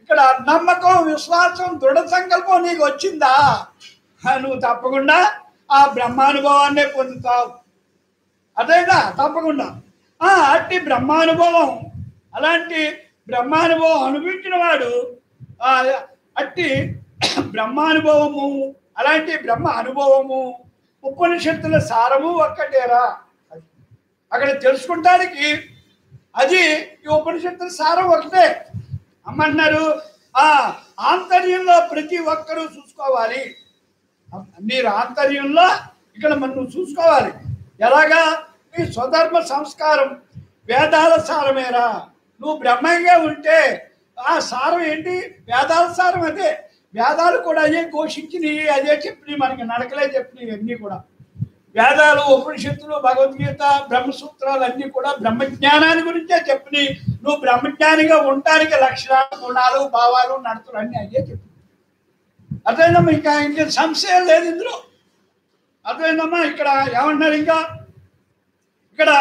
ఇక్కడ నమ్మకం విశ్వాసం దృఢ సంకల్పం నీకు వచ్చిందా ఆ, నువ్వు తప్పకుండా ఆ బ్రహ్మానుభవాన్నే పొందుతావు అదేనా తప్పకుండా ఆ, అట్టి బ్రహ్మానుభవం అలాంటి బ్రహ్మానుభవం అనుభవించిన వాడు ఆ, అట్టి బ్రహ్మానుభవము అలాంటి బ్రహ్మ అనుభవము ఉపనిషత్తుల సారము ఒక్కటేరా అక్కడ తెలుసుకుంటానికి అది ఈ ఉపనిషత్తుల సారం ఒకటే అమ్మంటున్నారు ఆ ఆంతర్యంలో ప్రతి ఒక్కరూ చూసుకోవాలి మీరు ఆంతర్యంలో ఇక్కడ మనం నువ్వు చూసుకోవాలి ఎలాగా నీ స్వధర్మ సంస్కారం వేదాల సారమేరా నువ్వు బ్రహ్మంగా ఉంటే ఆ సారం ఏంటి వేదాల సారం అదే వేదాలు కూడా అదే ఘోషించినవి అదే చెప్పినవి మనకి నడకలే చెప్పినవి అన్నీ కూడా వేదాలు ఉపనిషత్తులు భగవద్గీత బ్రహ్మసూత్రాలు అన్నీ కూడా బ్రహ్మజ్ఞానాన్ని గురించే చెప్పినవి నువ్వు బ్రహ్మజ్ఞానిగా ఉండటానికి లక్షణాలు గుణాలు భావాలు నడతలు అన్నీ అయ్యే చెప్పి అర్థమైందమ్మా ఇంకా ఇంకా సంశయం లేదు ఇందులో అర్థమైందమ్మా ఇక్కడ ఏమంటున్నారు ఇంకా ఇక్కడ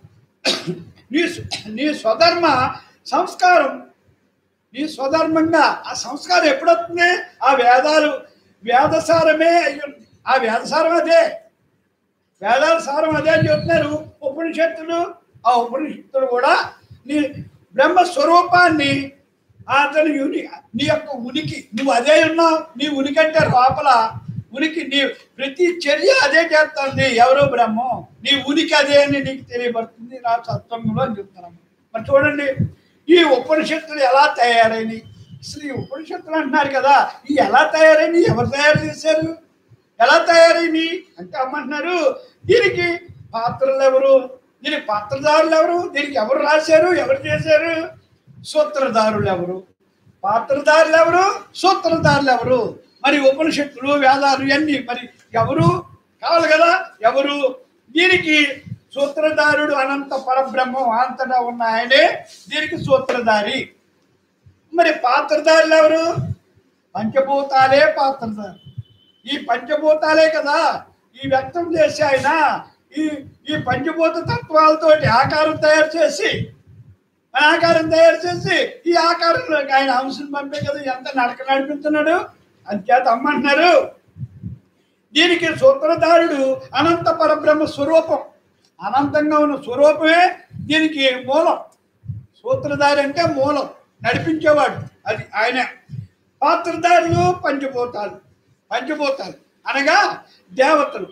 నీ స్వ- నీ స్వధర్మ సంస్కారం నీ స్వధర్మంగా ఆ సంస్కారం ఎప్పుడొస్తుంది ఆ వేదాలు వేదసారమే అయ్యి ఉంది. ఆ వేదసారం అదే వేదాల సారం అదే అని చెప్తున్నారు ఉపనిషత్తులు ఆ ఉపనిషత్తులు కూడా నీ బ్రహ్మ స్వరూపాన్ని అతని ఉని నీ యొక్క ఉనికి నువ్వు అదే ఉన్నావు నీ ఉనికి అంటే లోపల ఉనికి నీ ప్రతి చర్య అదే చేస్తుంది ఎవరో బ్రహ్మం నీ ఉనికి అదే అని నీకు తెలియబడుతుంది నా సత్వంలో అని చెప్తున్నాను మరి చూడండి ఈ ఉపనిషత్తులు ఎలా తయారైనవి అసలు ఈ ఉపనిషత్తులు అంటున్నారు కదా ఈ ఎలా తయారైనవి ఎవరు తయారు చేశారు ఎలా తయారైంది అంటే అమ్మంటున్నారు దీనికి పాత్రలు ఎవరు దీనికి పాత్రదారులు ఎవరు దీనికి ఎవరు రాశారు ఎవరు చేశారు సూత్రధారులు ఎవరు పాత్రధారులు ఎవరు సూత్రధారులు ఎవరు మరి ఉపనిషత్తులు వేదాలు ఇవన్నీ మరి ఎవరు కావాలి కదా ఎవరు దీనికి సూత్రధారుడు అనంత పరబ్రహ్మం అంతటా ఉన్న ఆయనే దీనికి సూత్రధారి మరి పాత్రధారులు ఎవరు పంచభూతాలే పాత్రధారు ఈ పంచభూతాలే కదా ఈ వ్యక్తం చేసి ఆయన ఈ ఈ పంచభూత తత్వాలతోటి ఆకారం తయారు చేసి ఆకారం తయారు చేసి ఈ ఆకారంలో ఆయన అంశం పంపే కదా ఎంత నడక నడిపిస్తున్నాడు అంచేత అమ్మంటున్నారు దీనికి సూత్రధారుడు అనంత పరబ్రహ్మ స్వరూపం అనంతంగా ఉన్న స్వరూపమే దీనికి మూలం సూత్రధారి అంటే మూలం నడిపించేవాడు అది ఆయన పాత్రధారులు పంచభూతాలు పంచభూతాలు అనగా దేవతలు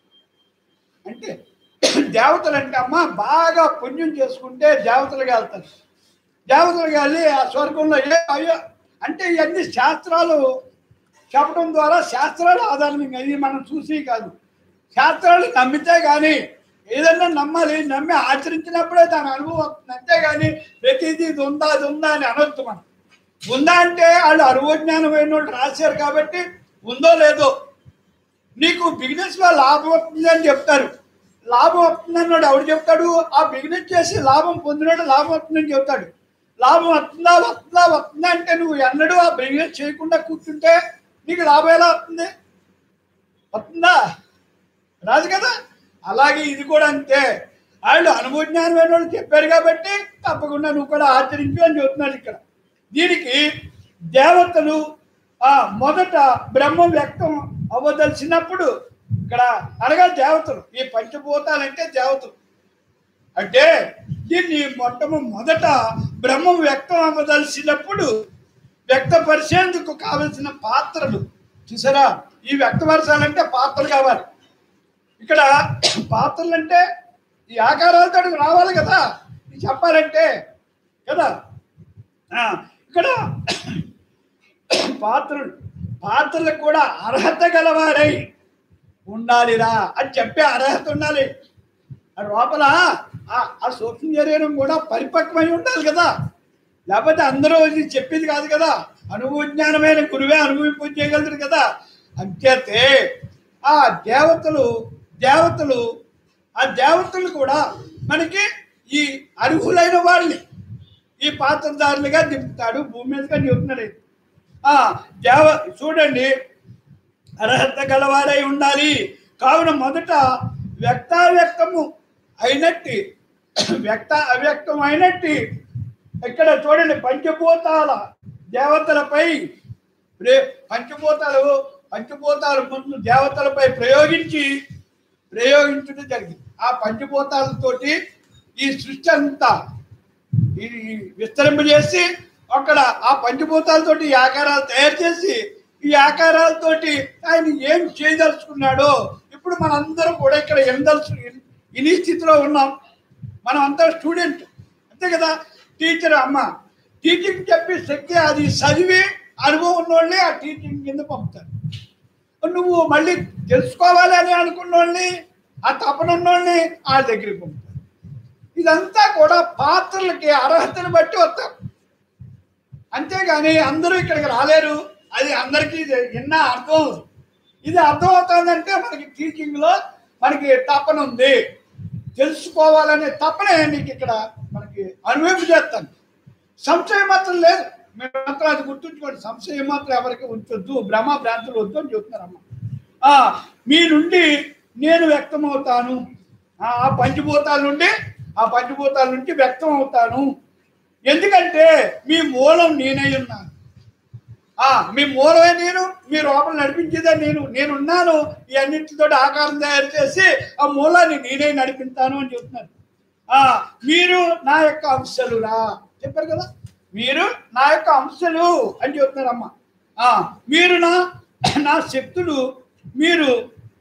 అంటే దేవతలు అంటే అమ్మ బాగా పుణ్యం చేసుకుంటే దేవతలుగా వెళ్తారు దేవతలుగా వెళ్ళి ఆ స్వర్గంలో ఏ అయ్యో అంటే ఇవన్నీ శాస్త్రాలు చెప్పడం ద్వారా శాస్త్రాలు ఆధారంగా ఇది మనం చూసి కాదు శాస్త్రాలు నమ్మితే కానీ ఏదన్నా నమ్మాలి నమ్మి ఆచరించినప్పుడే దాని అనుభవం వస్తుంది అంతేగాని ప్రతిదీ ఇది ఉందా అది ఉందా అని అనొద్దు మనం ఉందా అంటే వాళ్ళు అనుభవజ్ఞానమైన వాళ్ళు రాశారు కాబట్టి ఉందో లేదో నీకు బిజినెస్ లో లాభం వస్తుంది అని చెప్తారు లాభం వస్తుంది అన్నాడు ఎవడు చెప్తాడు ఆ బిజినెస్ చేసి లాభం పొందినాడు లాభం వస్తుందని చెప్తాడు లాభం వస్తుందా వస్తుందా వస్తుందా అంటే నువ్వు ఎన్నడూ ఆ బిజినెస్ చేయకుండా కూర్చుంటే నీకు లాభం ఎలా వస్తుంది వస్తుందా రాదు కదా అలాగే ఇది కూడా అంతే వాళ్ళు అనుభవజ్ఞానమైన వాళ్ళు చెప్పారు కాబట్టి తప్పకుండా నువ్వు కూడా ఆచరించు అని చెబుతున్నాడు ఇక్కడ దీనికి దేవతలు ఆ మొదట బ్రహ్మం వ్యక్తం అవ్వదలిసినప్పుడు ఇక్కడ అనగా దేవతలు ఈ పంచభూతాలంటే దేవతలు అంటే దీన్ని మొట్టమ మొదట బ్రహ్మం వ్యక్తం అవ్వదలిసినప్పుడు వ్యక్తపరిచేందుకు కావలసిన పాత్రలు చూసారా ఈ వ్యక్తపరచాలంటే పాత్రలు కావాలి ఇక్కడ పాత్రలు అంటే ఈ ఆకారాలతో రావాలి కదా ఇది చెప్పాలంటే కదా ఆ, ఇక్కడ పాత్రలు పాత్రలకు కూడా అర్హత గలవారై ఉండాలిరా అని చెప్పే అర్హత ఉండాలి ఆ లోపల ఆ- ఆ సూక్ష్మ శరీరం కూడా పరిపక్వమై ఉండాలి కదా లేకపోతే అందరూ ఇది చెప్పింది కాదు కదా అనుభవజ్ఞానమైన గురువే అనుభవింపు చేయగలరు కదా అంచేతే ఆ దేవతలు దేవతలు ఆ దేవతలు కూడా మనకి ఈ అర్హులైన వాళ్ళని ఈ పాత్రదారులుగా దింపుతాడు భూమి మీదగా చెబుతున్నాడు ఇది. ఆ దేవ చూడండి అర్హత గలవారై ఉండాలి కావున మొదట వ్యక్తావ్యక్తము అయినట్టి వ్యక్త అవ్యక్తం అయినట్టి ఇక్కడ చూడండి పంచభూతాల దేవతలపై ప్రే పంచభూతాలు పంచభూతాలు ముందు దేవతలపై ప్రయోగించి ప్రయోగించడం జరిగింది ఆ పంచభూతాలతోటి ఈ సృష్టి అంతా ఇది విస్తరింపజేసి అక్కడ ఆ పంచభూతాలతోటి ఈ ఆకారాలు తయారు చేసి ఈ ఆకారాలతోటి ఆయన ఏం చేయదలుచుకున్నాడో ఇప్పుడు మనందరం కూడా ఇక్కడ ఎందలుచు ఇని స్థితిలో ఉన్నాం మనం అంతా స్టూడెంట్ అంతే కదా టీచర్ అమ్మ టీచింగ్ చెప్పి శక్తి అది చదివి అనుభవం ఉన్నోళ్ళని ఆ టీచింగ్ కింద పంపుతారు నువ్వు మళ్ళీ తెలుసుకోవాలి అని అనుకున్న వాళ్ళని ఆ తపన ఉన్నోళ్ళని వాళ్ళ దగ్గరికి పంపుతారు ఇదంతా కూడా పాత్రలకి అర్హతను బట్టి వస్తారు అంతేగాని అందరూ ఇక్కడికి రాలేరు అది అందరికీ ఇది విన్న అర్థం అవుతుంది. ఇది అర్థం అవుతుందంటే మనకి టీచింగ్ లో మనకి తపన ఉంది తెలుసుకోవాలనే తపనే నీకు ఇక్కడ మనకి అనుభవం చేస్తాను సంశయం మాత్రం లేదు మీరు మాత్రం అది గుర్తుంచుకోండి సంశయం మాత్రం ఎవరికి ఉంచొద్దు భ్రమ భ్రాంతులు వద్దు అని చెప్తున్నారమ్మ ఆ, మీ నుండి నేను వ్యక్తమవుతాను ఆ ఆ పంచభూతాల నుండి ఆ పంచభూతాల నుండి వ్యక్తం అవుతాను ఎందుకంటే మీ మూలం నేనై ఉన్నాను ఆ మీ మూలమే నేను మీ లోపల నడిపించేదే నేను నేనున్నాను ఈ అన్నింటితో ఆకారం తయారు చేసి ఆ మూలాన్ని నేనే నడిపిస్తాను అని చెప్తున్నాను ఆ మీరు నా యొక్క అంశలురా చెప్పారు కదా మీరు నా యొక్క అంశలు అని చెప్తున్నారు అమ్మ ఆ మీరు నా నా శక్తులు మీరు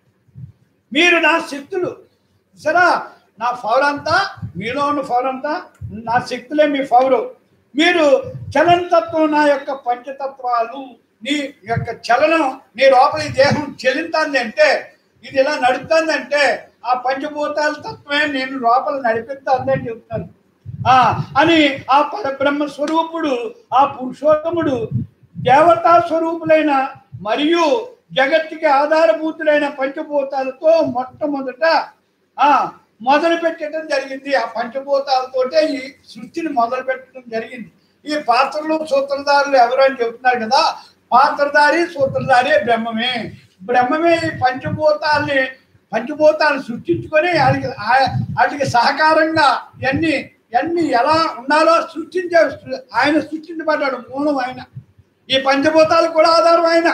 మీరు నా శక్తులు సరా నా పవర్ అంతా మీలో ఉన్న పవర్ అంతా నా శక్తులే మీ పవరు మీరు చలనతత్వం నా యొక్క పంచతత్వాలు నీ యొక్క చలనం నీ లోపల ఈ దేహం చెల్లింతుంది అంటే ఇది ఇలా నడుస్తుంది అంటే ఆ పంచభూతాల తత్వమే నేను లోపల నడిపిస్తుంది అని చెప్తాను ఆ అని ఆ పరబ్రహ్మ స్వరూపుడు ఆ పురుషోత్తముడు దేవతా స్వరూపులైన మరియు జగత్తుకి ఆధారభూతులైన పంచభూతాలతో మొట్టమొదట ఆ మొదలు పెట్టడం జరిగింది ఆ పంచభూతాలతోటే ఈ సృష్టిని మొదలు పెట్టడం జరిగింది ఈ పాత్రలు సూత్రధారులు ఎవరు అని చెప్తున్నారు కదా పాత్రధారి సూత్రధారి బ్రహ్మమే బ్రహ్మమే ఈ పంచభూతాల్ని పంచభూతాలను సృష్టించుకొని వాటికి ఆ- వాటికి సహకారంగా ఇవన్నీ ఇవన్నీ ఎలా ఉండాలో సృష్టించే ఆయన సృష్టించబడ్డాడు మూలం ఆయన ఈ పంచభూతాలు కూడా ఆధారం ఆయన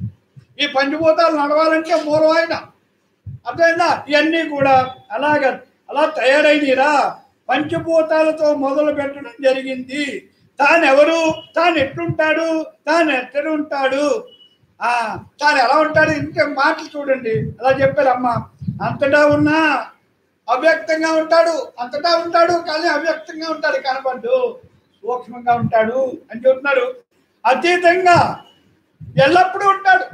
ఈ పంచభూతాలు నడవాలంటే మూలం ఆయన అర్థమైందా ఇవన్నీ కూడా అలాగ అలా తయారైనరా పంచభూతాలతో మొదలు పెట్టడం జరిగింది తాను ఎవరు తాను ఎట్లుంటాడు తాను ఎక్కడ ఉంటాడు ఆ తాను ఎలా ఉంటాడు ఇంకే మాటలు చూడండి అలా చెప్పారమ్మ అంతటా ఉన్నా అవ్యక్తంగా ఉంటాడు అంతటా ఉంటాడు కానీ అవ్యక్తంగా ఉంటాడు కనబడ్డు సూక్ష్మంగా ఉంటాడు అని చెప్తున్నారు అతీతంగా ఎల్లప్పుడూ ఉంటాడు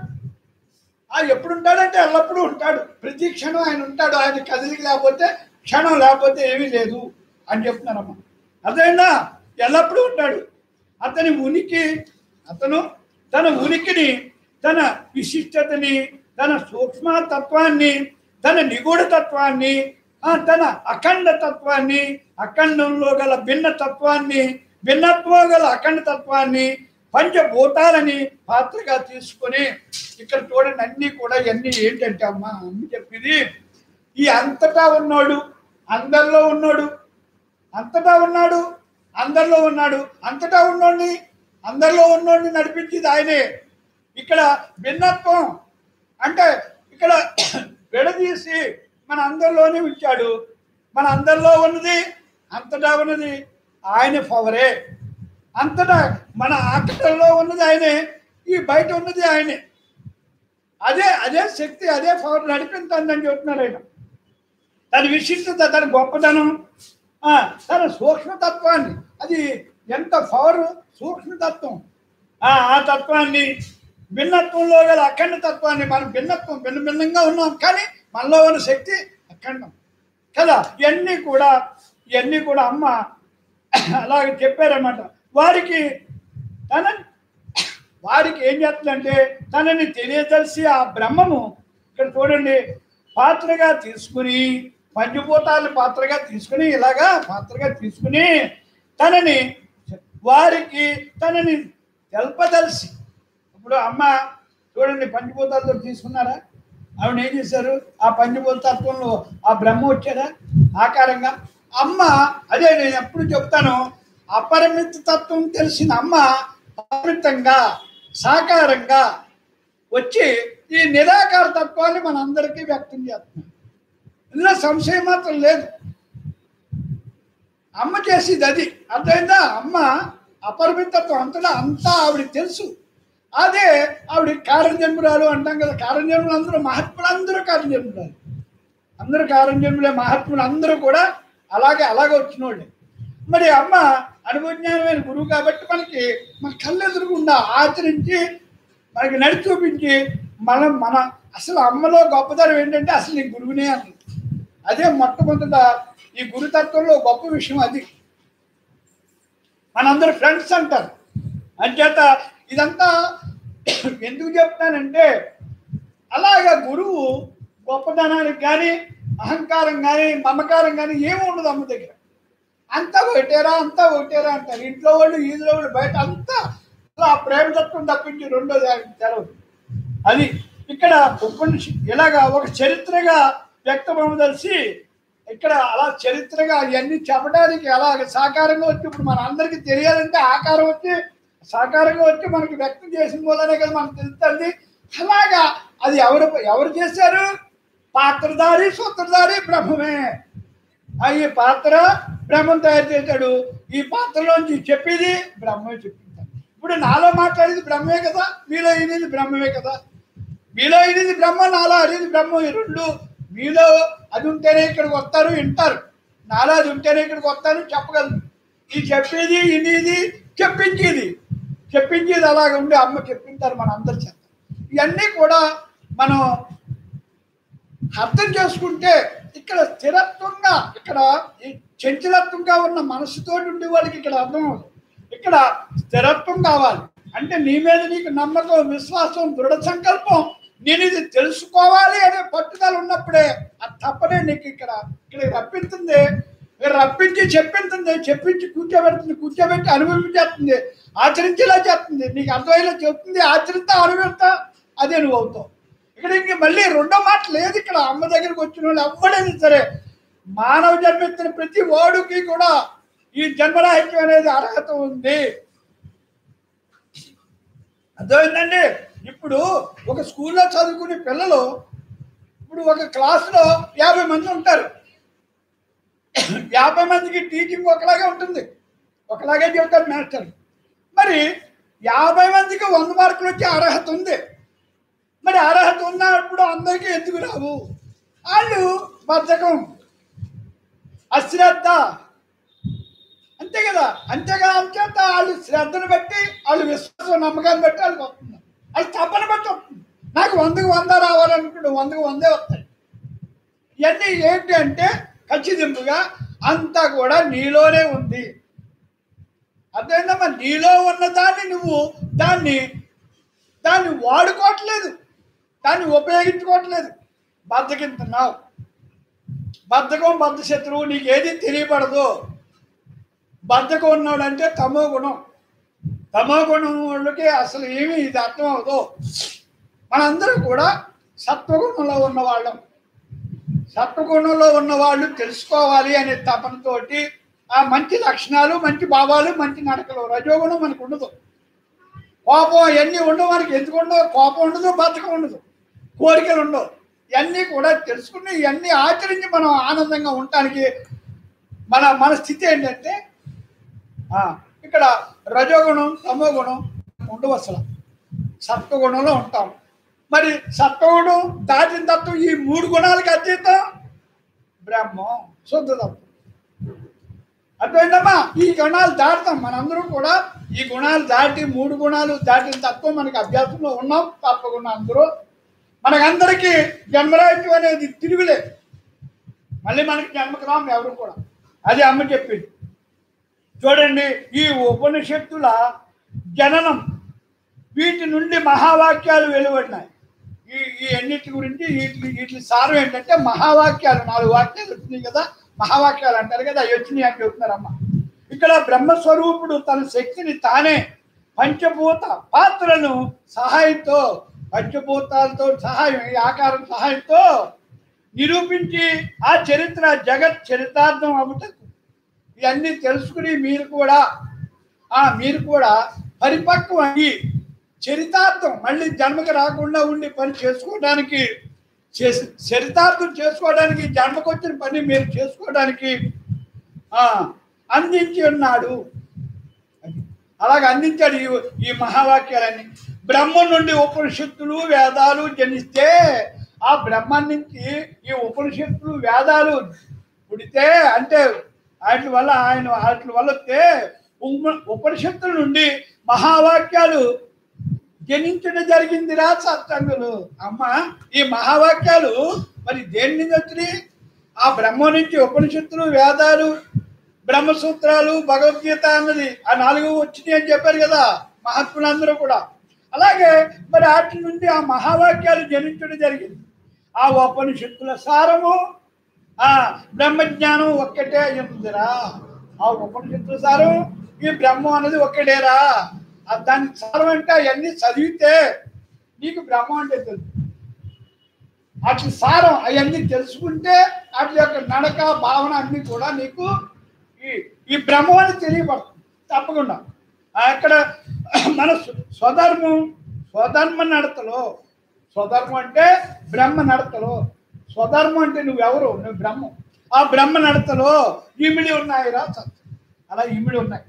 ఆ ఎప్పుడు ఉంటాడంటే ఎల్లప్పుడూ ఉంటాడు ప్రతి క్షణం ఆయన ఉంటాడు ఆయన కదిలికి లేకపోతే క్షణం లేకపోతే ఏమీ లేదు అని చెప్తున్నారమ్మా అర్థమైందా ఎల్లప్పుడూ ఉంటాడు అతని ఉనికి అతను తన ఉనికిని తన విశిష్టతని తన సూక్ష్మతత్వాన్ని తన నిగూఢ తత్వాన్ని ఆ, తన అఖండ తత్వాన్ని అఖండంలో గల భిన్న తత్వాన్ని భిన్నత్వం గల అఖండ తత్వాన్ని పంచభూతాలని పాత్రగా తీసుకొని ఇక్కడ చూడండి అన్ని కూడా ఇవన్నీ ఏంటంటే అమ్మా అమ్మ చెప్పింది ఈ అంతటా ఉన్నాడు అందరిలో ఉన్నాడు అంతటా ఉన్నాడు అందరిలో ఉన్నాడు అంతటా ఉన్నోడిని అందరిలో ఉన్నోడిని నడిపించేది ఆయనే ఇక్కడ భిన్నత్వం అంటే ఇక్కడ విడదీసి మన అందరిలోనే ఉంచాడు మన అందరిలో ఉన్నది అంతటా ఉన్నది ఆయన పవరే అంతటా మన ఆకటంలో ఉన్నది ఆయనే ఈ బయట ఉన్నది ఆయనే అదే అదే శక్తి అదే పవర్ నడిపించిందని చెప్తున్నారు ఆయన తన విశిష్టత తన గొప్పతనం ఆ, తన సూక్ష్మతత్వాన్ని అది ఎంత పవర్ సూక్ష్మతత్వం ఆ ఆ తత్వాన్ని భిన్నత్వంలో గల అఖండ తత్వాన్ని మనం భిన్నత్వం భిన్న భిన్నంగా ఉన్నాం కానీ మనలో ఉన్న శక్తి అఖండం కదా ఇవన్నీ కూడా ఇవన్నీ కూడా అమ్మ అలాగే చెప్పారన్నమాట వారికి తన వారికి ఏం చేస్తుందంటే తనని తెలియదలిసి ఆ బ్రహ్మము ఇక్కడ చూడండి పాత్రగా తీసుకుని పంచభూతాలు పాత్రగా తీసుకుని ఇలాగా పాత్రగా తీసుకుని తనని వారికి తనని తెల్పదలిసి ఇప్పుడు అమ్మ చూడండి పంచభూతాలతో తీసుకున్నారా ఆవిడ ఏం చేశారు ఆ పంచభూత తత్వంలో ఆ బ్రహ్మ వచ్చారా ఆకారంగా అమ్మ అదే నేను ఎప్పుడు చెప్తాను అపరిమిత తత్వం తెలిసిన అమ్మ పరిమితంగా సాకారంగా వచ్చి ఈ నిరాకార తత్వాన్ని మనందరికీ వ్యక్తం చేస్తున్నాం ఇందులో సంశయం మాత్రం లేదు అమ్మ చేసేది అది అర్థమైందా అమ్మ అపరిమితత్వం అంతటా అంతా ఆవిడ తెలుసు అదే ఆవిడ కారణజన్మురాలు అంటాం కదా కారణజన్ములు అందరూ మహాత్ములు అందరూ కారణజన్మురాలు అందరూ కారణజన్ములే మహాత్ములు అందరూ కూడా అలాగే అలాగే వచ్చిన వాళ్ళే మరి అమ్మ అనుభవజ్ఞానమైన గురువు కాబట్టి మనకి మన కళ్ళు ఎదురుగుండా ఆచరించి మనకి నడిచి చూపించి మనం మన అసలు అమ్మలో గొప్పతనం ఏంటంటే అసలు నీ గురువునే అన్నది అదే మొట్టమొదట ఈ గురుతత్వంలో గొప్ప విషయం అది మనందరూ ఫ్రెండ్స్ అంటారు అంచేత ఇదంతా ఎందుకు చెప్తానంటే అలాగా గురువు గొప్పతనానికి కానీ అహంకారం కానీ మమకారం కానీ ఏమి ఉండదు అమ్మ దగ్గర అంతా ఒకటేరా అంతా ఒకటేరా అంటారు ఇంట్లో వాళ్ళు ఈదులో వాళ్ళు బయట అంతా అలా ప్రేమ తత్వం తప్పించి రెండోది ఆయనకి తెలవదు అది ఇక్కడ ఉపనిష ఇలాగా ఒక చరిత్రగా వ్యక్తమవదలిసి ఇక్కడ అలా చరిత్రగా ఇవన్నీ చెప్పడానికి అలాగ సాకారంగా వచ్చి ఇప్పుడు మన అందరికీ తెలియాలంటే ఆకారం వచ్చి సాకారంగా వచ్చి మనకి వ్యక్తం చేసిన వల్లనే కదా మనకు తెలుస్తుంది అలాగా అది ఎవరు ఎవరు చేశారు పాత్రధారి సూత్రధారి బ్రహ్మమే ఆ ఈ పాత్ర బ్రహ్మం తయారు చేశాడు ఈ పాత్రలోంచి చెప్పేది బ్రహ్మే చెప్పింది ఇప్పుడు నాలో మాట్లాడేది బ్రహ్మే కదా మీలో అయినది బ్రహ్మమే కదా మీలో అయినది బ్రహ్మ నాలో అనేది బ్రహ్మ ఈ రెండు మీలో అది ఉంటేనే ఇక్కడికి వస్తారు వింటారు నాలో అది ఉంటేనే ఇక్కడికి వస్తారు చెప్పగలరు ఈ చెప్పేది ఇనిది చెప్పించేది చెప్పించేది అలాగ ఉండి అమ్మ చెప్పింటారు మన అందరి చేత ఇవన్నీ కూడా మనం అర్థం చేసుకుంటే ఇక్కడ స్థిరత్వంగా ఇక్కడ ఈ చంచలత్వంగా ఉన్న మనసుతో ఉండే వాళ్ళకి ఇక్కడ అర్థం అవుతుంది ఇక్కడ స్థిరత్వం కావాలి అంటే నీ మీద నీకు నమ్మకం విశ్వాసం దృఢ సంకల్పం నేను ఇది తెలుసుకోవాలి అనే పట్టుదల ఉన్నప్పుడే అది తప్పనే నీకు ఇక్కడ ఇక్కడ రప్పించింది ఇక్కడ రప్పించి చెప్పించింది చెప్పించి కూర్చోబెడుతుంది కూర్చోబెట్టి అనుభవించేస్తుంది ఆచరించేలా చేస్తుంది నీకు అర్థమయ్యేలా చెప్తుంది ఆచరిస్తా అనుభవిస్తా అదే నువ్వు అవుతావు ఇక్కడ ఇంక మళ్ళీ రెండో మాట లేదు ఇక్కడ అమ్మ దగ్గరికి వచ్చిన వాళ్ళు ఎవ్వడైనా సరే మానవ జన్మెత్తిన ప్రతి వాడుకి కూడా ఈ జన్మరాహిత్యం అనేది అర్హత ఉంది అర్థమైందండి ఇప్పుడు ఒక స్కూల్లో చదువుకునే పిల్లలు ఇప్పుడు ఒక క్లాసులో యాభై మంది ఉంటారు యాభై మందికి టీచింగ్ ఒకలాగే ఉంటుంది ఒకలాగే చెబుతారు మాస్టర్ మరి యాభై మందికి వంద మార్కులు వచ్చే అర్హత ఉంది మరి అర్హత ఉన్నప్పుడు అందరికీ ఎందుకు రావు వాళ్ళు బద్ధకం అశ్రద్ధ అంతే కదా అంతేగా అంచేత వాళ్ళు శ్రద్ధను బట్టి వాళ్ళు విశ్వాసం నమ్మకాన్ని బట్టి వాళ్ళకి వస్తుంది వాళ్ళు తప్పని బట్టి వస్తుంది నాకు వందకు వంద రావాలనుకుంటే వందకు వందే వస్తాయి ఇవన్నీ ఏంటి అంటే ఖచ్చితంగా అంతా కూడా నీలోనే ఉంది అర్థమైందమ్మా నీలో ఉన్న దాన్ని నువ్వు దాన్ని దాన్ని వాడుకోవట్లేదు దాన్ని ఉపయోగించుకోవట్లేదు బద్దకింటున్నావు బద్ధకం బద్ధ శత్రువు నీకు ఏది తెలియబడదు బద్ధకం ఉన్నాడంటే తమో గుణం తమో గుణం వాళ్ళకి అసలు ఏమీ ఇది అర్థం అవదు మనందరం కూడా సత్వగుణంలో ఉన్నవాళ్ళం సత్వగుణంలో ఉన్నవాళ్ళు తెలుసుకోవాలి అనే తపనతోటి ఆ మంచి లక్షణాలు మంచి భావాలు మంచి నడకలు రజోగుణం మనకు ఉండదు కోపం అవన్నీ ఉండవు మనకి ఎందుకు ఉండవు కోపం ఉండదు బద్ధకం ఉండదు కోరికలు ఉండవు ఇవన్నీ కూడా తెలుసుకుని ఇవన్నీ ఆచరించి మనం ఆనందంగా ఉండటానికి మన మన స్థితి ఏంటంటే ఆ, ఇక్కడ రజోగుణం తమోగుణం ఉండవు అసలు సత్వగుణంలో ఉంటాం మరి సత్వగుణం దాటిన తత్వం ఈ మూడు గుణాలకి అతీతం బ్రహ్మం శుద్ధ తత్వం అర్థమైందమ్మా ఈ గుణాలు దాటుతాం మనందరం కూడా ఈ గుణాలు దాటి మూడు గుణాలు దాటిన తత్వం మనకి అభ్యాసంలో ఉన్నాం తప్పకుండా అందరూ మనకందరికీ జన్మరాహిత్యం అనేది తిరుగులేదు మళ్ళీ మనకి జన్మకు రాం ఎవరు కూడా అది అమ్మ చెప్పింది చూడండి ఈ ఉపనిషత్తుల జననం వీటి నుండి మహావాక్యాలు వెలువడినాయి ఈ ఈ అన్నిటి గురించి వీటి వీటి సారం ఏంటంటే మహావాక్యాలు నాలుగు వాక్యాలు వచ్చినాయి కదా మహావాక్యాలు అంటారు కదా అవి వచ్చినాయి అని చెప్తున్నారమ్మ ఇక్కడ బ్రహ్మస్వరూపుడు తన శక్తిని తానే పంచభూత పాత్రలను సహాయంతో పంచభూతాలతో సహాయం ఈ ఆకారం సహాయంతో నిరూపించి ఆ చరిత్ర జగత్ చరితార్థం అవుటకు ఇవన్నీ తెలుసుకుని మీరు కూడా ఆ మీరు కూడా పరిపక్వం అయ్యి చరితార్థం మళ్ళీ జన్మకి రాకుండా ఉండి పని చేసుకోవడానికి చేసి చరితార్థం చేసుకోవడానికి జన్మకు వచ్చిన పని మీరు చేసుకోవడానికి ఆ, అందించి ఉన్నాడు అది. అలాగ అందించాడు ఈ ఈ మహావాక్యాలన్నీ బ్రహ్మ నుండి ఉపనిషత్తులు వేదాలు జనిస్తే ఆ బ్రహ్మం నుంచి ఈ ఉపనిషత్తులు వేదాలు పుడితే అంటే వాటి వల్ల ఆయన వాటి వల్ల వస్తే ఉప- ఉపనిషత్తుల నుండి మహావాక్యాలు జనించడం జరిగిందిరా సత్సంగులు అమ్మ ఈ మహావాక్యాలు మరి దేని నుంచి వచ్చినాయి ఆ బ్రహ్మ నుంచి ఉపనిషత్తులు వేదాలు బ్రహ్మసూత్రాలు భగవద్గీత అన్నది ఆ నాలుగు వచ్చినాయి అని చెప్పారు కదా మహాత్ములందరూ కూడా అలాగే మరి వాటి నుండి ఆ మహావాక్యాలు జనించడం జరిగింది ఆ ఉపనిషత్తుల సారము ఆ బ్రహ్మజ్ఞానం ఒక్కటే ఉందిరా ఆ ఉపనిషత్తుల సారం ఈ బ్రహ్మం అనేది ఒక్కటేరా ఆ దాని సారం అంటే అవన్నీ చదివితే నీకు బ్రహ్మం అంటే తెలుసు అట్ల సారం అవన్నీ తెలుసుకుంటే వాటి యొక్క నడక భావన అన్ని కూడా నీకు ఈ ఈ బ్రహ్మం అని తెలియబడుతుంది తప్పకుండా ఆ అక్కడ మన స్వ- స్వధర్మం స్వధర్మ నడతలో స్వధర్మం అంటే బ్రహ్మ నడతలో స్వధర్మం అంటే నువ్వెవరు నువ్వు బ్రహ్మం ఆ బ్రహ్మ నడతలో ఇమిడి ఉన్నాయిరా సత్యం అలా ఇమిడి ఉన్నాయి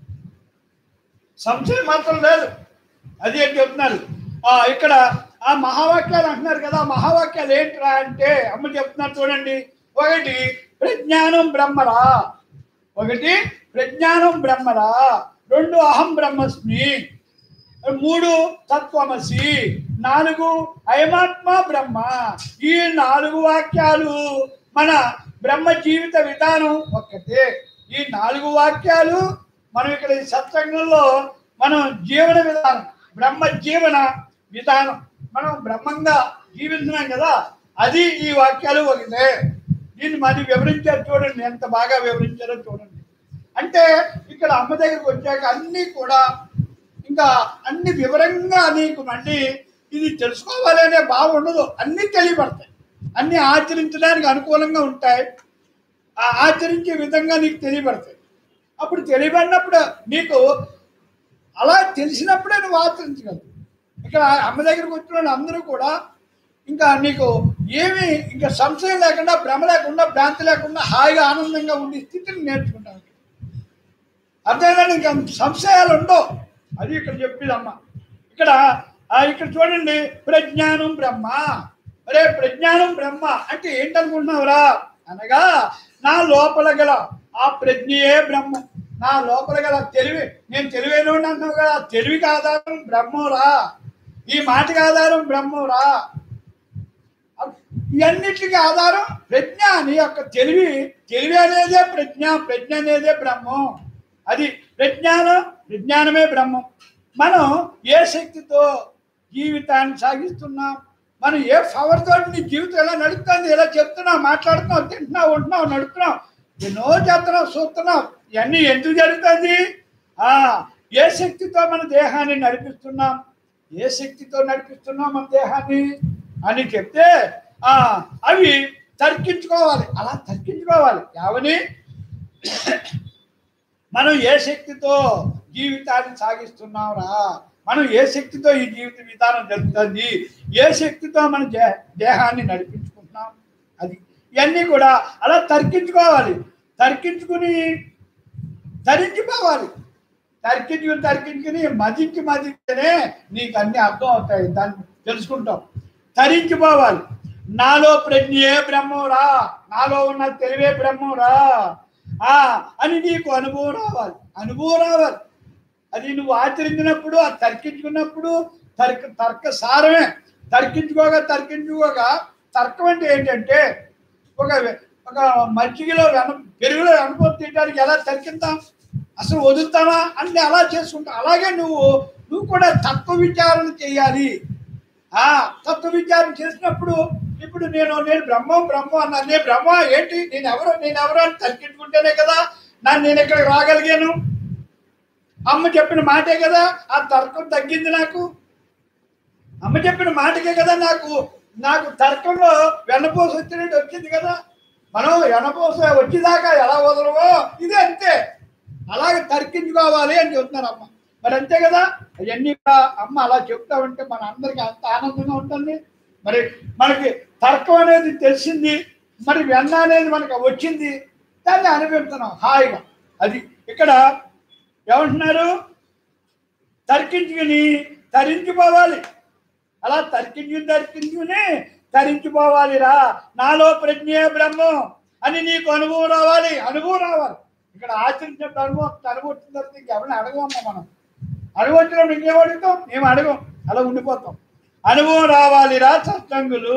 సంశయం మాత్రం లేదు అది ఏం చెప్తున్నారు ఆ ఇక్కడ ఆ మహావాక్యాలు అంటున్నారు కదా ఆ మహావాక్యాలు ఏంట్రా అంటే అమ్మ చెప్తున్నారు చూడండి ఒకటి ప్రజ్ఞానం బ్రహ్మరా ఒకటి ప్రజ్ఞానం బ్రహ్మరా రెండు అహం బ్రహ్మస్మి మూడు తత్వమసి నాలుగు అయమాత్మ బ్రహ్మ ఈ నాలుగు వాక్యాలు మన బ్రహ్మ జీవిత విధానం ఒక్కటే ఈ నాలుగు వాక్యాలు మనం ఇక్కడ ఈ సత్సంగంలో మనం జీవన విధానం బ్రహ్మ జీవన విధానం మనం బ్రహ్మంగా జీవిస్తున్నాం కదా అది ఈ వాక్యాలు ఒకటే దీన్ని మరి వివరించారు చూడండి ఎంత బాగా వివరించారో చూడండి అంటే ఇక్కడ అమ్మ దగ్గరికి వచ్చాక అన్నీ కూడా ఇంకా అన్ని వివరంగా నీకు మళ్ళీ ఇది తెలుసుకోవాలి అనే భావం ఉండదు అన్నీ తెలియబడతాయి అన్నీ ఆచరించడానికి అనుకూలంగా ఉంటాయి ఆ ఆచరించే విధంగా నీకు తెలియబడతాయి అప్పుడు తెలియబడినప్పుడు నీకు అలా తెలిసినప్పుడే నువ్వు ఆచరించగలవు ఇక్కడ అమ్మ దగ్గరికి వచ్చిన వాళ్ళు అందరూ కూడా ఇంకా నీకు ఏమీ ఇంకా సంశయం లేకుండా భ్రమ లేకుండా భ్రాంతి లేకుండా హాయిగా ఆనందంగా ఉండే స్థితిని నేర్చుకుంటాను అర్థమైనా ఇంకా సంశయాలు ఉండవు అది ఇక్కడ చెప్పేదమ్మ ఇక్కడ ఆ, ఇక్కడ చూడండి ప్రజ్ఞానం బ్రహ్మ అరే ప్రజ్ఞానం బ్రహ్మ అంటే ఏంటనుకుంటున్నావురా అనగా నా లోపల గల ఆ ప్రజ్ఞయే బ్రహ్మ నా లోపల గల తెలివి నేను తెలివైన అంటున్నావు కదా ఆ తెలివికి ఆధారం బ్రహ్మరా ఈ మాటకి ఆధారం బ్రహ్మరా ఇవన్నిటికి ఆధారం ప్రజ్ఞ నీ యొక్క తెలివి తెలివి అనేదే ప్రజ్ఞ ప్రజ్ఞ అనేదే బ్రహ్మం అది ప్రజ్ఞానం ప్రజ్ఞానమే బ్రహ్మం మనం ఏ శక్తితో జీవితాన్ని సాగిస్తున్నాం మనం ఏ పవర్ తోటి నీ జీవితం ఎలా నడుస్తుంది ఎలా చెప్తున్నావు మాట్లాడుతున్నావు తింటున్నావు ఉంటున్నావు నడుపుతున్నావు ఎన్నో చేస్తున్నావు చూస్తున్నావు ఇవన్నీ ఎందుకు జరుగుతుంది ఆ ఏ శక్తితో మన దేహాన్ని నడిపిస్తున్నాం ఏ శక్తితో నడిపిస్తున్నాం మన దేహాన్ని అని చెప్తే ఆ అవి తర్కించుకోవాలి అలా తర్కించుకోవాలి యావని మనం ఏ శక్తితో జీవితాన్ని సాగిస్తున్నాంరా మనం ఏ శక్తితో ఈ జీవిత విధానం జరుగుతుంది ఏ శక్తితో మన దే దేహాన్ని నడిపించుకుంటున్నాం అది ఇవన్నీ కూడా అలా తర్కించుకోవాలి తర్కించుకుని ధరించిపోవాలి తర్కించుకుని తర్కించుకుని మదించి మదించనే నీకు అన్ని అర్థం అవుతాయి దాన్ని తెలుసుకుంటాం తరించిపోవాలి నాలో ప్రజ్ఞయే బ్రహ్మరా నాలో ఉన్న తెలివే బ్రహ్మరా ఆ అని నీకు అనుభవం రావాలి అనుభవం రావాలి అది నువ్వు ఆచరించినప్పుడు ఆ తర్కించుకున్నప్పుడు తర్క తర్క సారమే తర్కించుకోగా తర్కించుకోగా తర్కం అంటే ఏంటంటే ఒక ఒక మజ్జిగలో వెన పెరుగులో వెనపోతు తీయడానికి ఎలా తర్కిద్దాం అసలు వదులుతామా అన్ని అలా చేసుకుంటాం అలాగే నువ్వు నువ్వు కూడా తత్వ విచారణ చేయాలి ఆ తత్వ విచారణ చేసినప్పుడు ఇప్పుడు నేను నేను బ్రహ్మం బ్రహ్మం అన్నా నేను బ్రహ్మ ఏంటి నేను ఎవరు నేను ఎవరు అని తగ్గించుకుంటేనే కదా నన్ను నేను ఇక్కడికి రాగలిగాను అమ్మ చెప్పిన మాటే కదా ఆ తర్కం తగ్గింది నాకు అమ్మ చెప్పిన మాటకే కదా నాకు నాకు తర్కంలో వెన్నపోస వచ్చినట్టు వచ్చింది కదా మనం వెన్నపోస వచ్చేదాకా ఎలా వదలవో ఇది అంతే అలాగే తర్కించుకోవాలి అని చెప్తున్నారు అమ్మ మరి అంతే కదా అవన్నీ కూడా అమ్మ అలా చెప్తా ఉంటే మన అందరికి అంత ఆనందంగా ఉంటుంది మరి మనకి తర్కం అనేది తెలిసింది మరి వెన్న అనేది మనకి వచ్చింది దాన్ని అనుభవిస్తున్నాం హాయిగా అది ఇక్కడ ఏమంటున్నారు తర్కించుకుని తరించిపోవాలి అలా తర్కించుకుని తర్కించుకుని తరించిపోవాలిరా నాలో ప్రజ్ఞే బ్రహ్మం అని నీకు అనుభవం రావాలి అనుభవం రావాలి ఇక్కడ ఆచరించినప్పుడు అనుభవం అనుభవం వచ్చిన తర్వాత ఇంకెవరిని అడగమమ్మా మనం అనుభవం వచ్చినప్పుడు ఇంకేం అడుగుతాం మేము అడగం అలా ఉండిపోతాం అనుభవం రావాలిరా సత్సంగులు